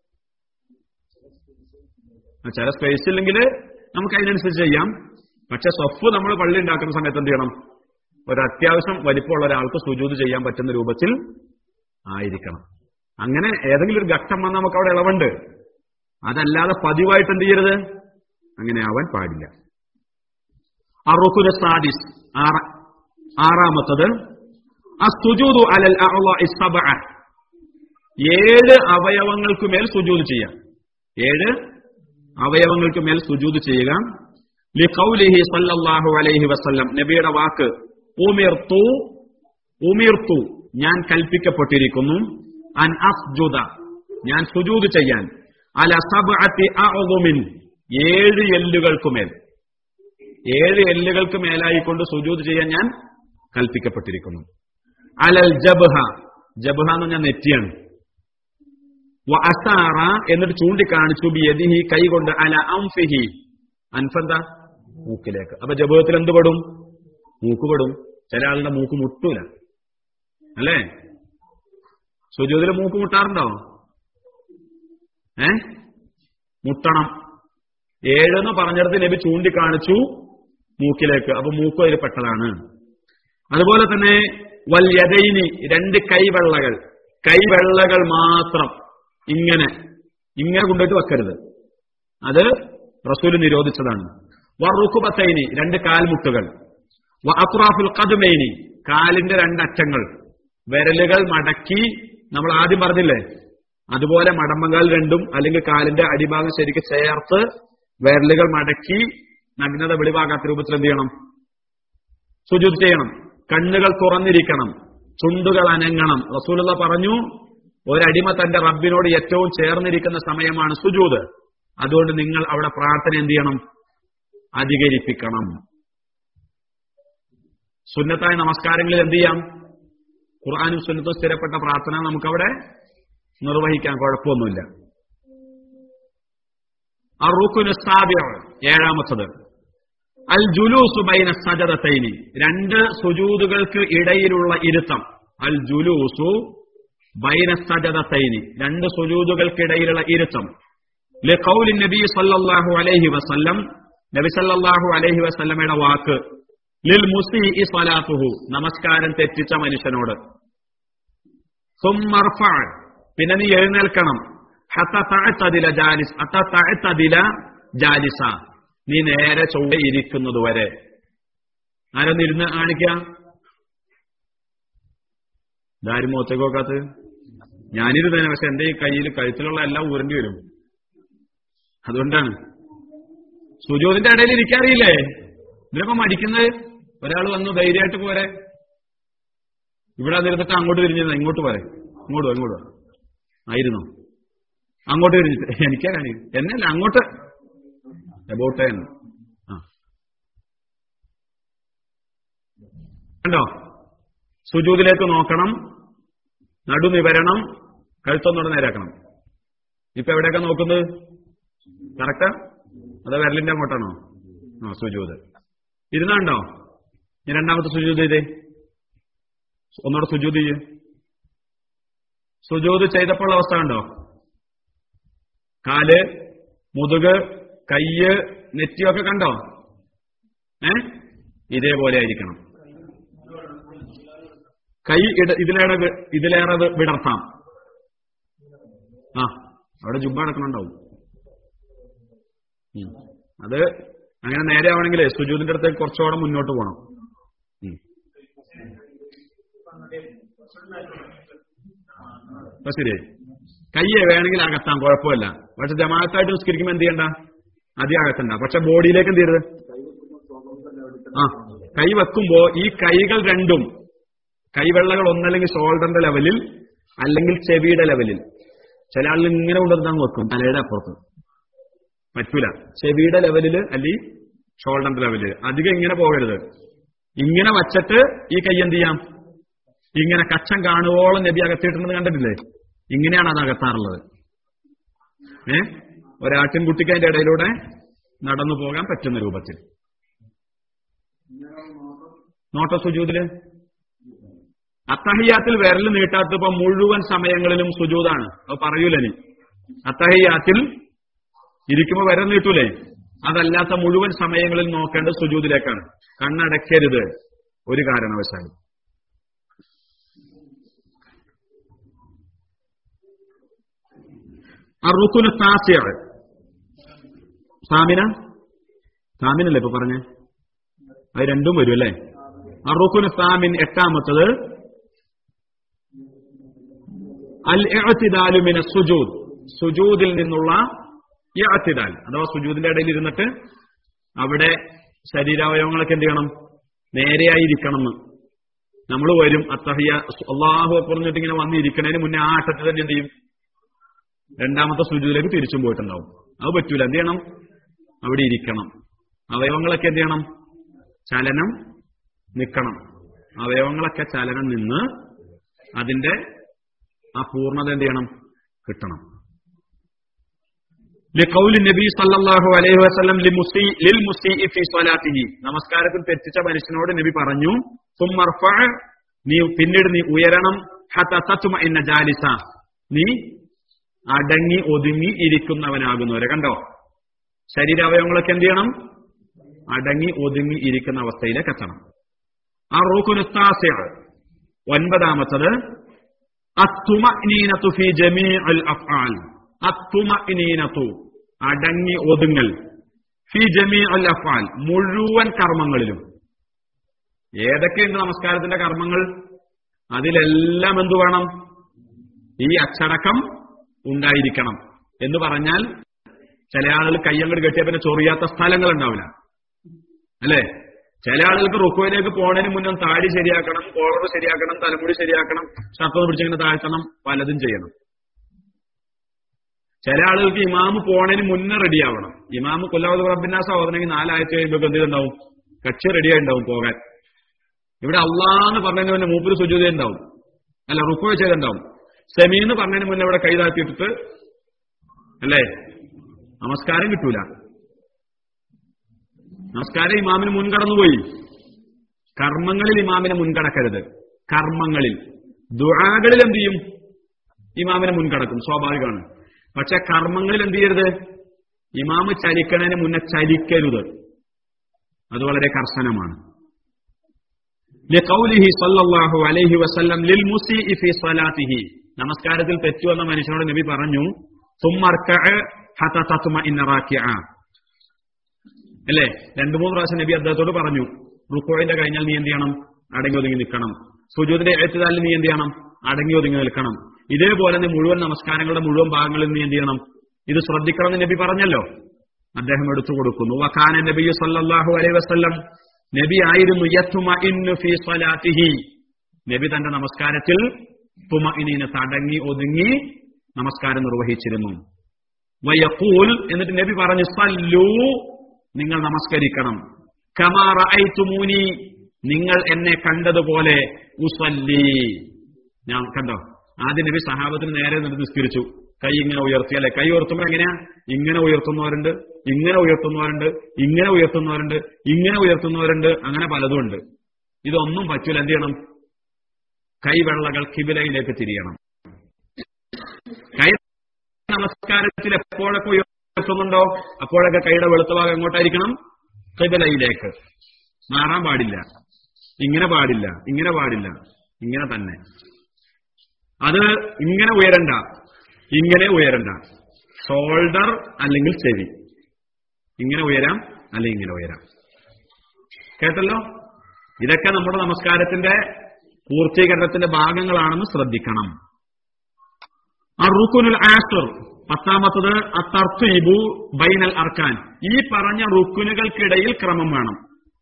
ആ, ചില സ്പേസ് ഇല്ലെങ്കിൽ നമുക്ക് അതിനനുസരിച്ച് ചെയ്യാം പക്ഷെ സഫ് നമ്മൾ പള്ളി ഉണ്ടാക്കുന്ന സമയത്ത് എന്ത് ചെയ്യണം ഒരു അത്യാവശ്യം വലിപ്പമുള്ള ഒരാൾക്ക് സുജൂത് ചെയ്യാൻ പറ്റുന്ന രൂപത്തിൽ ആയിരിക്കണം അങ്ങനെ ഏതെങ്കിലും ഒരു ഘട്ടം വന്നാൽ നമുക്ക് അവിടെ ഇളവുണ്ട് അതല്ലാതെ പതിവായിട്ട് എന്ത് ചെയ്യരുത് അങ്ങനെ ആവാൻ പാടില്ല അറുക്കുര സാദിസ് ആറ- ആറാമത്തത് അസ്തുജൂദു അലൽ അഅ്ളാഇ സബ്അ ഏഴ് അവയവങ്ങൾക്ക് മേൽ സുജൂദ് ചെയ്യാം ഏഴ് അവയവങ്ങൾക്ക് മേൽ സുജൂദ് ചെയ്യുക ലിഖൗലിഹി സല്ലല്ലാഹു അലൈഹി വസല്ലം നബിയുടെ വാക്ക് ഉമിർത്തു ഉമിർത്തു ഞാൻ കൽപ്പിക്കപ്പെട്ടിരിക്കുന്നു അൻ അസ്ജുദ ഞാൻ സുജൂദ് ചെയ്യാൻ അല സബ്അത്തി അഅ്ളുമിൻ ഏഴ് എല്ലുകൾക്കുമേൽ ഏഴ് എല്ലുകൾക്ക് മേലായിക്കൊണ്ട് സുജൂദ് ചെയ്യാൻ ഞാൻ കൽപ്പിക്കപ്പെട്ടിരിക്കുന്നു അലൽ ജബ്ഹ ജബ്ഹ എന്ന് പറഞ്ഞാൽ നെറ്റിയാണ് വ അസാറ എന്നിട്ട് ചൂണ്ടിക്കാണിച്ചു ബിയദിഹി കൈകൊണ്ട് അല അംഫിഹി അൻഫന്ത മൂക്കിലേക്ക് അപ്പൊ ജബഹത്തിൽ എന്ത് പെടും മൂക്ക് പെടും ചില ആളുടെ മൂക്ക് മുട്ടൂല അല്ലേ സുജൂതിൽ മൂക്ക് മുട്ടാറുണ്ടോ ഏ മുട്ടണം ഏഴെന്ന് പറഞ്ഞിടത്ത് നബി ചൂണ്ടിക്കാണിച്ചു മൂക്കിലേക്ക് അപ്പൊ മൂക്കും അതിൽ പെട്ടതാണ് അതുപോലെ തന്നെ വല്യതൈനി രണ്ട് കൈവെള്ളകൾ കൈവെള്ളകൾ മാത്രം ഇങ്ങനെ ഇങ്ങനെ കൊണ്ടുപോയിട്ട് വെക്കരുത് അത് റസൂല് നിരോധിച്ചതാണ് വറുക്കുബത്തൈനി രണ്ട് കാൽമുട്ടുകൾ വ അത്രാഫുൽ കതുമൈനി കാലിന്റെ രണ്ടറ്റങ്ങൾ വിരലുകൾ മടക്കി നമ്മൾ ആദ്യം പറഞ്ഞില്ലേ അതുപോലെ മടമ്പങ്കാൽ രണ്ടും അല്ലെങ്കിൽ കാലിന്റെ അടിഭാഗം ശരിക്ക് ചേർത്ത് വിരലുകൾ മടക്കി നഗ്നത വെളിവാകാത്ത രൂപത്തിൽ എന്ത് ചെയ്യണം സുജൂത് ചെയ്യണം കണ്ണുകൾ തുറന്നിരിക്കണം ചുണ്ടുകൾ അനങ്ങണം റസൂലുള്ള പറഞ്ഞു ഒരടിമ തന്റെ റബ്ബിനോട് ഏറ്റവും ചേർന്നിരിക്കുന്ന സമയമാണ് സുജൂത് അതുകൊണ്ട് നിങ്ങൾ അവിടെ പ്രാർത്ഥന എന്ത് ചെയ്യണം അധികരിപ്പിക്കണം സുന്നത്തായ നമസ്കാരങ്ങളിൽ എന്ത് ചെയ്യാം ഖുർആാനും സുന്നത്തും സ്ഥിരപ്പെട്ട പ്രാർത്ഥന നമുക്കവിടെ നിർവഹിക്കാൻ കുഴപ്പമൊന്നുമില്ല അറുക്കുന് ഏഴാമത്തത് അൽ ജുലൂസു ബൈന സജദത്തൈനി രണ്ട് സുജൂതുകൾക്ക് ഇടയിലുള്ള ഇരുത്തം അൽ ജുലൂസു ബൈന സജദത്തൈനി രണ്ട് സുജൂതുകൾക്കിടയിലുള്ള ഇരുത്തം ലിഖൗലി നബി സല്ലല്ലാഹു അലൈഹി വസല്ലം നബി സല്ലല്ലാഹു അലൈഹി വസല്ലമയുടെ വാക്ക് ലിൽ മുസീഇ സ്വലാത്തുഹു നമസ്കാരം തെറ്റിച്ച മനുഷ്യനോട് സുമ്മർഫ പിന്നെ നീ എഴുന്നേൽക്കണം ഹത്ത തഅത്തദില ജാലിസ് ഹത്ത തഅത്തദില ജാലിസ നീ നേരെ ചൊവ്വ ഇരിക്കുന്നത് വരെ ആരൊന്ന് ഇരുന്ന് കാണിക്കാം ഇതാരും മുഖത്തേക്ക് നോക്കാത്ത ഞാനിരുന്നേനെ പക്ഷെ എന്റെ ഈ കയ്യിൽ കഴുത്തിലുള്ള എല്ലാം ഊരേണ്ടി വരും അതുകൊണ്ടാണ് സുജോതിന്റെ ഇടയിൽ ഇരിക്കാറിയില്ലേ ഇതിനൊക്കെ മടിക്കുന്നത് ഒരാൾ വന്നു ധൈര്യമായിട്ട് പോരെ ഇവിടെ അതിരുന്നിട്ട് അങ്ങോട്ട് തിരിഞ്ഞിരുന്ന ഇങ്ങോട്ട് പോരെ ഇങ്ങോട്ട് വാ, ഇങ്ങോട്ട് വാ. ആയിരുന്നു അങ്ങോട്ട് തിരിഞ്ഞിട്ട് എനിക്കാ കാണി എന്നല്ല അങ്ങോട്ട് എബൌട്ട് ആ കണ്ടോ സുജൂതിലേക്ക് നോക്കണം നടു നിവരണം കഴുത്തൊന്നോടെ നേരാക്കണം ഇപ്പൊ എവിടെയൊക്കെ നോക്കുന്നത് കറക്റ്റാ അതോ വിരലിന്റെ അങ്ങോട്ടാണോ ആ സുജൂത് ഇരുന്നാണ്ടോ ഇനി രണ്ടാമത്തെ സുജൂത് ചെയ്തേ ഒന്നുകൂടെ സുജൂത് ചെയ്യ് സുജൂത് ചെയ്തപ്പോൾ അവസ്ഥ കണ്ടോ കാല് മുതുക് കയ്യ് നെറ്റിയൊക്കെ കണ്ടോ ഏ ഇതേപോലെ ആയിരിക്കണം കൈ ഇട- ഇതിലേറെ വി- ഇതിലേറെ വി- വിടർത്താം ആ അവിടെ ജുബ അടക്കണുണ്ടാവും ഉം. അത് അങ്ങനെ നേരെ ആവണമെങ്കിൽ സുജൂദിന്റെ അടുത്തേക്ക് കുറച്ചുകൂടെ മുന്നോട്ട് പോകണം ഉം. അപ്പൊ ശരി കയ്യെ വേണമെങ്കിൽ അകത്താം കുഴപ്പമില്ല പക്ഷെ ജമാഅത്തായിട്ട് നിസ്കരിക്കുമ്പോൾ എന്ത് ചെയ്യണ്ട അധികം അകത്തണ്ട പക്ഷെ ബോഡിയിലേക്ക് എന്ത് ചെയ്യരുത് ആ കൈ വെക്കുമ്പോ ഈ കൈകൾ രണ്ടും കൈവെള്ളകൾ ഒന്നല്ലെങ്കിൽ ഷോൾഡറിന്റെ ലെവലിൽ അല്ലെങ്കിൽ ചെവിയുടെ ലെവലിൽ ചില ആളുകൾ ഇങ്ങനെ കൊണ്ടുവന്ന് വെക്കും തലയുടെ അപ്പുറത്ത് പറ്റൂല ചെവിയുടെ ലെവലിൽ അല്ലെങ്കിൽ ഷോൾഡറിന്റെ ലെവലിൽ അധികം ഇങ്ങനെ പോകരുത് ഇങ്ങനെ വച്ചിട്ട് ഈ കൈ എന്ത് ചെയ്യാം ഇങ്ങനെ കച്ചം കാണുവോളം നബി അകത്തിയിട്ടുണ്ടെന്ന് കണ്ടിട്ടില്ലേ ഇങ്ങനെയാണ് അത് അകത്താറുള്ളത് ഏ ഒരാട്ടിൻകുട്ടിക്ക് അതിന്റെ ഇടയിലൂടെ നടന്നു പോകാൻ പറ്റുന്ന രൂപത്തിൽ നോട്ട സുജൂതില് അത്തഹയ്യാത്തിൽ വിരൽ നീട്ടാത്തപ്പോ മുഴുവൻ സമയങ്ങളിലും സുജൂതാണ് അത് പറയൂലനി അത്തഹയ്യാത്തിൽ ഇരിക്കുമ്പോ വിരൽ നീട്ടൂലേ അതല്ലാത്ത മുഴുവൻ സമയങ്ങളിൽ നോക്കേണ്ടത് സുജൂതിലേക്കാണ് കണ്ണടയ്ക്കരുത് ഒരു കാരണവശാലും അറുക്കുന് താസ്യ സാമിന സാമിനല്ലേ ഇപ്പൊ പറഞ്ഞേ അത് രണ്ടും വരും അല്ലേ അറുക്കുന് സാമിൻ എട്ടാമത്തത് അൽ ഇഅ്തിദാലു മിന സുജൂദ് സുജൂദിൽ നിന്നുള്ള ഇഅ്തിദാൽ അഥവാ സുജൂദിന്റെ ഇടയിൽ ഇരുന്നിട്ട് അവിടെ ശരീരാവയവങ്ങളൊക്കെ എന്ത് ചെയ്യണം നേരെയായിരിക്കണം എന്ന് നമ്മൾ വരും അത്തഹിയ അള്ളാഹു പറഞ്ഞിട്ട് ഇങ്ങനെ വന്നിരിക്കണതിന് മുന്നേ ആ ആട്ടത്തിൽ തന്നെ എന്ത് ചെയ്യും രണ്ടാമത്തെ സുജൂദിലേക്ക് തിരിച്ചും പോയിട്ടുണ്ടാവും അത് പറ്റൂല എന്ത് ചെയ്യണം അവിടെ ഇരിക്കണം അവയവങ്ങളൊക്കെ എന്ത് ചെയ്യണം ചലനം നിൽക്കണം അവയവങ്ങളൊക്കെ ചലനം നിന്ന് അതിന്റെ ആ പൂർണ്ണത എന്ത് ചെയ്യണം കിട്ടണം لقول النبي صلى الله عليه وسلم للمسيء للمسيء في صلاته നമസ്കാരത്തിൽ തെറ്റിച്ച മനുഷ്യനോട് നബി പറഞ്ഞു ثم ارفع നീ പിന്നീട് നീ ഉയരണം حتى تطمئن جالسا നീ അടങ്ങി ഒതുങ്ങി ഇരിക്കുന്നവനാകുന്നവരെ കണ്ടോ ശരീരാവയവങ്ങളൊക്കെ എന്ത് ചെയ്യണം അടങ്ങി ഒതുങ്ങി ഇരിക്കുന്ന അവസ്ഥയിലേക്ക് എത്തണം ആ റൂഖുനുസ്താസ്യ ഒൻപതാമത്തത് അത്തുമനീനത്തു ഫി ജമീഅൽ അഫ്ആൽ അത്തുമനീനത്തു അടങ്ങി ഒതുങ്ങൽ ഫി ജമീഅൽ അഫ്ആൽ മുഴുവൻ കർമ്മങ്ങളിലും ഏതൊക്കെയുണ്ട് നമസ്കാരത്തിന്റെ കർമ്മങ്ങൾ അതിലെല്ലാം എന്തു വേണം ഈ അച്ചടക്കം ഉണ്ടായിരിക്കണം എന്ന് പറഞ്ഞാൽ ചില ആളുകൾ കയ്യങ്ങട് കെട്ടിയ പിന്നെ ചൊറിയാത്ത സ്ഥലങ്ങൾ ഉണ്ടാവില്ല അല്ലേ ചില ആളുകൾക്ക് റുക്കോയിലേക്ക് പോണതിന് മുന്നേ താടി ശരിയാക്കണം കോളർ ശരിയാക്കണം തലമുടി ശരിയാക്കണം ഷർട്ടൊന്ന് പിടിച്ചിങ്ങനെ താഴ്ത്തണം പലതും ചെയ്യണം ചില ആളുകൾക്ക് ഇമാമ് പോണതിന് മുന്നേ റെഡിയാവണം ഇമാമ് കൊല്ലാവത് റബ്ബിനാസ ഓതണമെങ്കിൽ നാലാഴ്ച കഴിയുമ്പോൾ എന്ത് ഉണ്ടാവും കക്ഷി റെഡിയായി ഉണ്ടാവും പോകാൻ ഇവിടെ അള്ളാന്ന് പറഞ്ഞതിന് മുന്നേ മൂപ്പര് സുജൂത ഉണ്ടാവും അല്ല റുക്കോ ചെയ്തുണ്ടാവും സെമീന്ന് പറഞ്ഞതിന് മുന്നേ ഇവിടെ കൈ താഴ്ത്തിയിട്ടിട്ട് അല്ലേ നമസ്കാരം കിട്ടൂല നമസ്കാരം ഇമാമിന് മുൻകടന്നുപോയി കർമ്മങ്ങളിൽ ഇമാമിനെ മുൻകടക്കരുത് കർമ്മങ്ങളിൽ ദുആകളിൽ എന്ത് ചെയ്യും ഇമാമിനെ മുൻകടക്കും സ്വാഭാവികമാണ് പക്ഷെ കർമ്മങ്ങളിൽ എന്ത് ചെയ്യരുത് ഇമാമ് ചലിക്കണതിന് മുന്നേ ചലിക്കരുത് അത് വളരെ കർശനമാണ് لقوله صلى الله عليه وسلم للمسيء في صلاته നമസ്കാരത്തിൽ തെറ്റു വന്ന മനുഷ്യനോട് നബി പറഞ്ഞു ثم اركع حتى تطمئن راكعا അല്ലേ രണ്ടു മൂന്ന് പ്രാവശ്യം നബി അദ്ദേഹത്തോട് പറഞ്ഞു റുക്കോയിന്റെ കഴിഞ്ഞാൽ നീ എന്ത് ചെയ്യണം അടങ്ങി ഒതുങ്ങി നിൽക്കണം സുജൂദിന്റെ എഴുത്തുകാലിൽ നീ എന്ത് ചെയ്യണം അടങ്ങി ഒതുങ്ങി നിൽക്കണം ഇതേപോലെ നീ മുഴുവൻ നമസ്കാരങ്ങളുടെ മുഴുവൻ ഭാഗങ്ങളിൽ നീ എന്ത് ചെയ്യണം ഇത് ശ്രദ്ധിക്കണം എന്ന് നബി പറഞ്ഞല്ലോ അദ്ദേഹം എടുത്തു കൊടുക്കുന്നു വഖാന നബി സല്ലല്ലാഹു അലൈഹി വസല്ലം നബി ആയിരുന്നു യത്മഇന്നു ഫീ സ്വലാത്തിഹി നബി തന്റെ നമസ്കാരത്തിൽ തുമഇനീന തടങ്ങി ഒതുങ്ങി നമസ്കാരം നിർവഹിച്ചിരുന്നു വയക്കൂൽ എന്നിട്ട് നബി പറഞ്ഞു സല്ലു നിങ്ങൾ നമസ്കരിക്കണം കമാറ ഐത്തുമൂനി നിങ്ങൾ എന്നെ കണ്ടതുപോലെ ഉസല്ലി ഞാൻ കണ്ടോ ആദ്യം നബി സഹാബത്തിന് നേരെ നിന്ന് നിസ്കരിച്ചു കൈ ഇങ്ങനെ ഉയർത്തി അല്ലെ കൈ ഉയർത്തുമ്പോൾ എങ്ങനെയാ ഇങ്ങനെ ഉയർത്തുന്നവരുണ്ട് ഇങ്ങനെ ഉയർത്തുന്നവരുണ്ട് ഇങ്ങനെ ഉയർത്തുന്നവരുണ്ട് ഇങ്ങനെ ഉയർത്തുന്നവരുണ്ട് അങ്ങനെ പലതും ഉണ്ട് ഇതൊന്നും പറ്റൂല എന്ത് ചെയ്യണം കൈവെള്ളകൾ കിബിലയിലേക്ക് തിരിയണം കൈ നമസ്കാരത്തിൽ എപ്പോഴൊക്കെ ഉയർത്തുന്നുണ്ടോ അപ്പോഴൊക്കെ കൈയുടെ വെളുത്ത ഭാഗം എങ്ങോട്ടായിരിക്കണം കിബിലയിലേക്ക് മാറാൻ പാടില്ല ഇങ്ങനെ പാടില്ല ഇങ്ങനെ പാടില്ല ഇങ്ങനെ തന്നെ അത് ഇങ്ങനെ ഉയരണ്ട ഇങ്ങനെ ഉയരണ്ട ഷോൾഡർ അല്ലെങ്കിൽ ചെവി ഇങ്ങനെ ഉയരാം അല്ലെങ്കിൽ ഇങ്ങനെ ഉയരാം കേട്ടല്ലോ ഇതൊക്കെ നമ്മുടെ നമസ്കാരത്തിന്റെ പൂർത്തീകരണത്തിന്റെ ഭാഗങ്ങളാണെന്ന് ശ്രദ്ധിക്കണം റുക്കുനുൽ ആഷർ പത്താമത്തത് അത്തർത്തീബു ബൈനൽ അർക്കാൻ ഈ പറഞ്ഞ റുക്കുനുകൾക്കിടയിൽ ക്രമം വേണം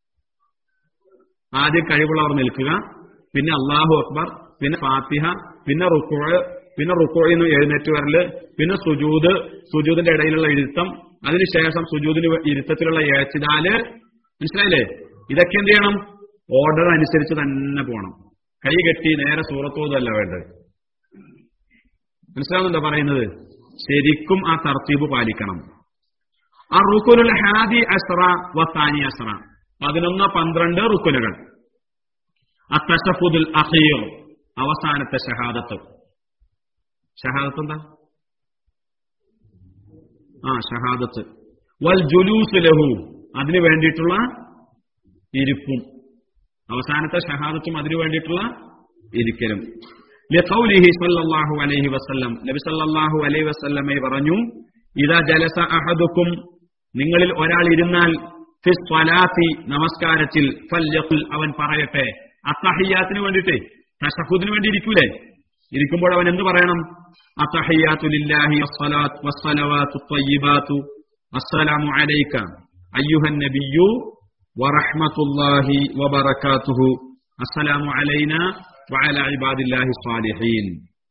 ആദ്യം കഴിവുള്ളവർ നിൽക്കുക പിന്നെ അള്ളാഹു അക്ബർ പിന്നെ ഫാത്തിഹ പിന്നെ റുക്കോഴ് പിന്നെ റുക്കോയിൽ നിന്ന് എഴുന്നേറ്റ് വരല് പിന്നെ സുജൂദ് സുജൂദിന്റെ ഇടയിലുള്ള ഇരുത്തം അതിനുശേഷം സുജൂദിന് ഇരുത്തത്തിലുള്ള ഏച്ചിതാല് മനസ്സിലായില്ലേ ഇതൊക്കെ എന്ത് ചെയ്യണം ഓർഡർ അനുസരിച്ച് തന്നെ പോകണം കൈ കെട്ടി നേരെ സൂറത്തോതല്ല വേണ്ടത് മനസ്സിലാവുന്നുണ്ടോ പറയുന്നത് ശരിക്കും ആ തർത്തീബ് പാലിക്കണം ആ റുക്കുനുൽ ഹാദി അസ്ര വത്താനി അസ്ര പതിനൊന്ന് പന്ത്രണ്ട് റുക്കുനുകൾ അത്തഷഫുദുൽ അഖീർ അവസാനത്തെ ഷഹാദത്ത് ഷഹാദത്ത് എന്താ ആ ഷഹാദത്ത് വൽ ജുലൂസ് ലഹു അതിനു വേണ്ടിയിട്ടുള്ള ഇരിപ്പും അവസാനത്തെ ഷഹാദത്തും അതിനു വേണ്ടിയിട്ടുള്ള ഇരിക്കലും ലഖൗലിഹി സല്ലല്ലാഹു അലൈഹി വസല്ലം നബി സല്ലല്ലാഹു അലൈഹി വസല്ലമെ പറഞ്ഞു ഇദാ ജലസ അഹദുക്കും നിങ്ങളിൽ ഒരാൾ ഇരുന്നാൽ ഫി സ്വലാത്തി നമസ്കാരത്തിൽ ഫല്യഖുൽ അവൻ പറയട്ടെ അത്തഹിയാത്തിന് വേണ്ടിയിട്ട് തഷഹുദിന് വേണ്ടി ഇരിക്കൂലേ ഇരിക്കുമ്പോൾ അവൻ എന്ത് പറയണം അത്തഹിയാത്തു ലില്ലാഹി വസ്സലാത്ത് വസ്സലവാത്തു ത്വയ്യിബാത്തു അസ്സലാമു അലൈക അയ്യുഹൻ നബിയ്യു വറഹ്മത്തുള്ളാഹി വബറകാതുഹു അസ്സലാമു അലൈന വഅല ഇബാദില്ലാഹി സ്വാലിഹീൻ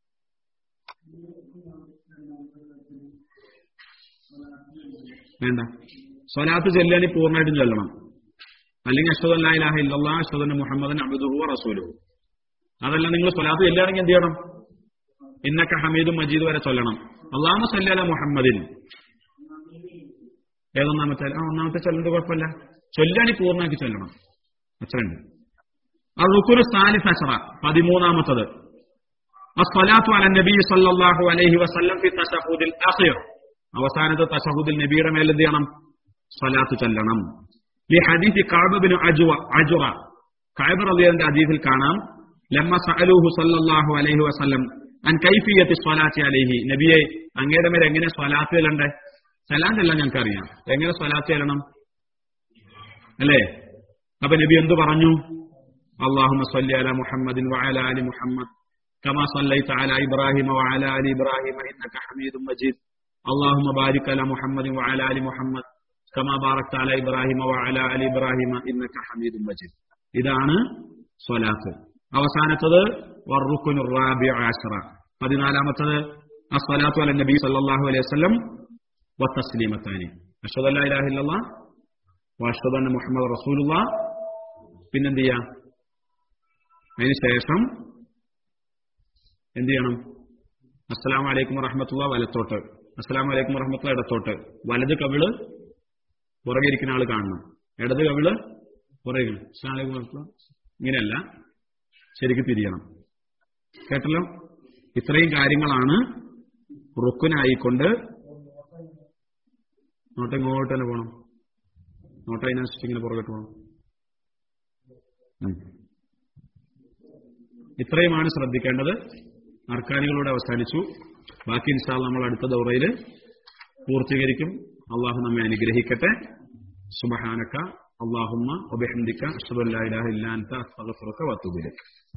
വേണ്ട സ്വലാത്ത് ചെല്ലാനി പൂർണ്ണമായിട്ടും ചൊല്ലണം അല്ലെങ്കിൽ അഷ്ഹദു അല്ലാ ഇലാഹ ഇല്ലല്ലാഹ് അഷ്ഹദു അന്ന മുഹമ്മദൻ അബ്ദുഹു വ റസൂലുഹു അതല്ല നിങ്ങൾ സ്വലാത്ത് ചെല്ലുകയാണെങ്കിൽ എന്ത് ചെയ്യണം ഇന്നക്ക ഹമീദും മജീദ് വരെ ചൊല്ലണം അള്ളാഹു സല്ലി അല മുഹമ്മദിൻ ഏതൊന്നാമത്തെ ആ ഒന്നാമത്തെ ചൊല്ലുന്നത് കുഴപ്പമില്ല ചൊല്ലാനി പൂർണ്ണമാക്കി ചൊല്ലണം അത്രയുണ്ട് റുക്കുരു സാലിസ് അഷറ പതിമൂന്നാമത്തത് അസ്സലാത്തു അല നബി സല്ലല്ലാഹു അലൈഹി വസല്ലം ഫി തശഹുദിൽ അഖീർ അവസാനത്തെ തശഹുദിൽ നബിയുടെ മേൽ എന്ത് ചെയ്യണം സ്വലാത്ത് ചൊല്ലണം ഈ ഹദീസ് കാബിന് അജുവ അജുറ കാബ് റളിയന്റെ ഹദീസിൽ കാണാം ലമ്മ സഅലൂഹു സല്ലല്ലാഹു അലൈഹി വസല്ലം അൻ കൈഫിയത്തി സ്വലാത്തി അലൈഹി നബിയെ അങ്ങയുടെ മേൽ എങ്ങനെ സ്വലാത്ത് ചെല്ലണ്ടേ സലാം ചെല്ലാൻ ഞങ്ങൾക്ക് അറിയാം എങ്ങനെ സ്വലാത്ത് ചെല്ലണം അല്ലേ അപ്പൊ നബി എന്ത് പറഞ്ഞു اللهم صل على محمد وعلى ال محمد كما صليت على ابراهيم وعلى ال ابراهيم انك حميد مجيد اللهم بارك على محمد وعلى ال محمد كما باركت على ابراهيم وعلى ال ابراهيم انك حميد مجيد ഇതാണ് സ്വലാത്ത് അവസാനത്തത് വറുക്കുനു റാബിഉ അശ്റ പതിനാലാമത്തത് അസ്സലാത്തു അല നബി സല്ലല്ലാഹു അലൈഹി വസല്ലം വത്തസ്ലീമത്താനി അഷ്ഹദു അല്ലാ ഇലാഹ ഇല്ലല്ലാഹ് വഅഷ്ഹദു അന്ന മുഹമ്മദ് റസൂലുള്ളാഹ് പിന്നെന്ത് ചെയ്യാം അതിനുശേഷം എന്ത് ചെയ്യണം അസ്സലാമു അലൈക്കും വറഹമത്തുള്ള വലത്തോട്ട് അസ്സലാമു അലൈക്കും വറഹമത്തുള്ള ഇടത്തോട്ട് വലത് കവിള് പുറകെ ഇരിക്കുന്ന ആൾ കാണണം ഇടത് കവിള് പുറകെ അസ്സലാമു അലൈക്കും വറഹമത്തുള്ള ഇങ്ങനെയല്ല ശരിക്കും തിരിയണം കേട്ടല്ലോ ഇത്രയും കാര്യങ്ങളാണ് റുക്കുനായിക്കൊണ്ട് നോട്ട് ഇങ്ങോട്ട് തന്നെ പോകണം നോട്ട് അതിനനുസരിച്ച് ഇങ്ങനെ പുറകോട്ട് പോകണം ഉം. ഇത്രയുമാണ് ശ്രദ്ധിക്കേണ്ടത് അർക്കാനികളോട് അവസാനിച്ചു ബാക്കി ഇൻഷാല് നമ്മൾ അടുത്ത ദൗറയിൽ പൂർത്തീകരിക്കും അള്ളാഹു നമ്മെ അനുഗ്രഹിക്കട്ടെ സുബഹാനക്ക അള്ളാഹുമ്മ ഒബിഹന്ദിക്ക അഷ്ഹദു അല്ലാ ഇലാഹ ഇല്ലാ അൻത അസ്തഗ്ഫിറുക വഅത്തൂബു ഇലൈക്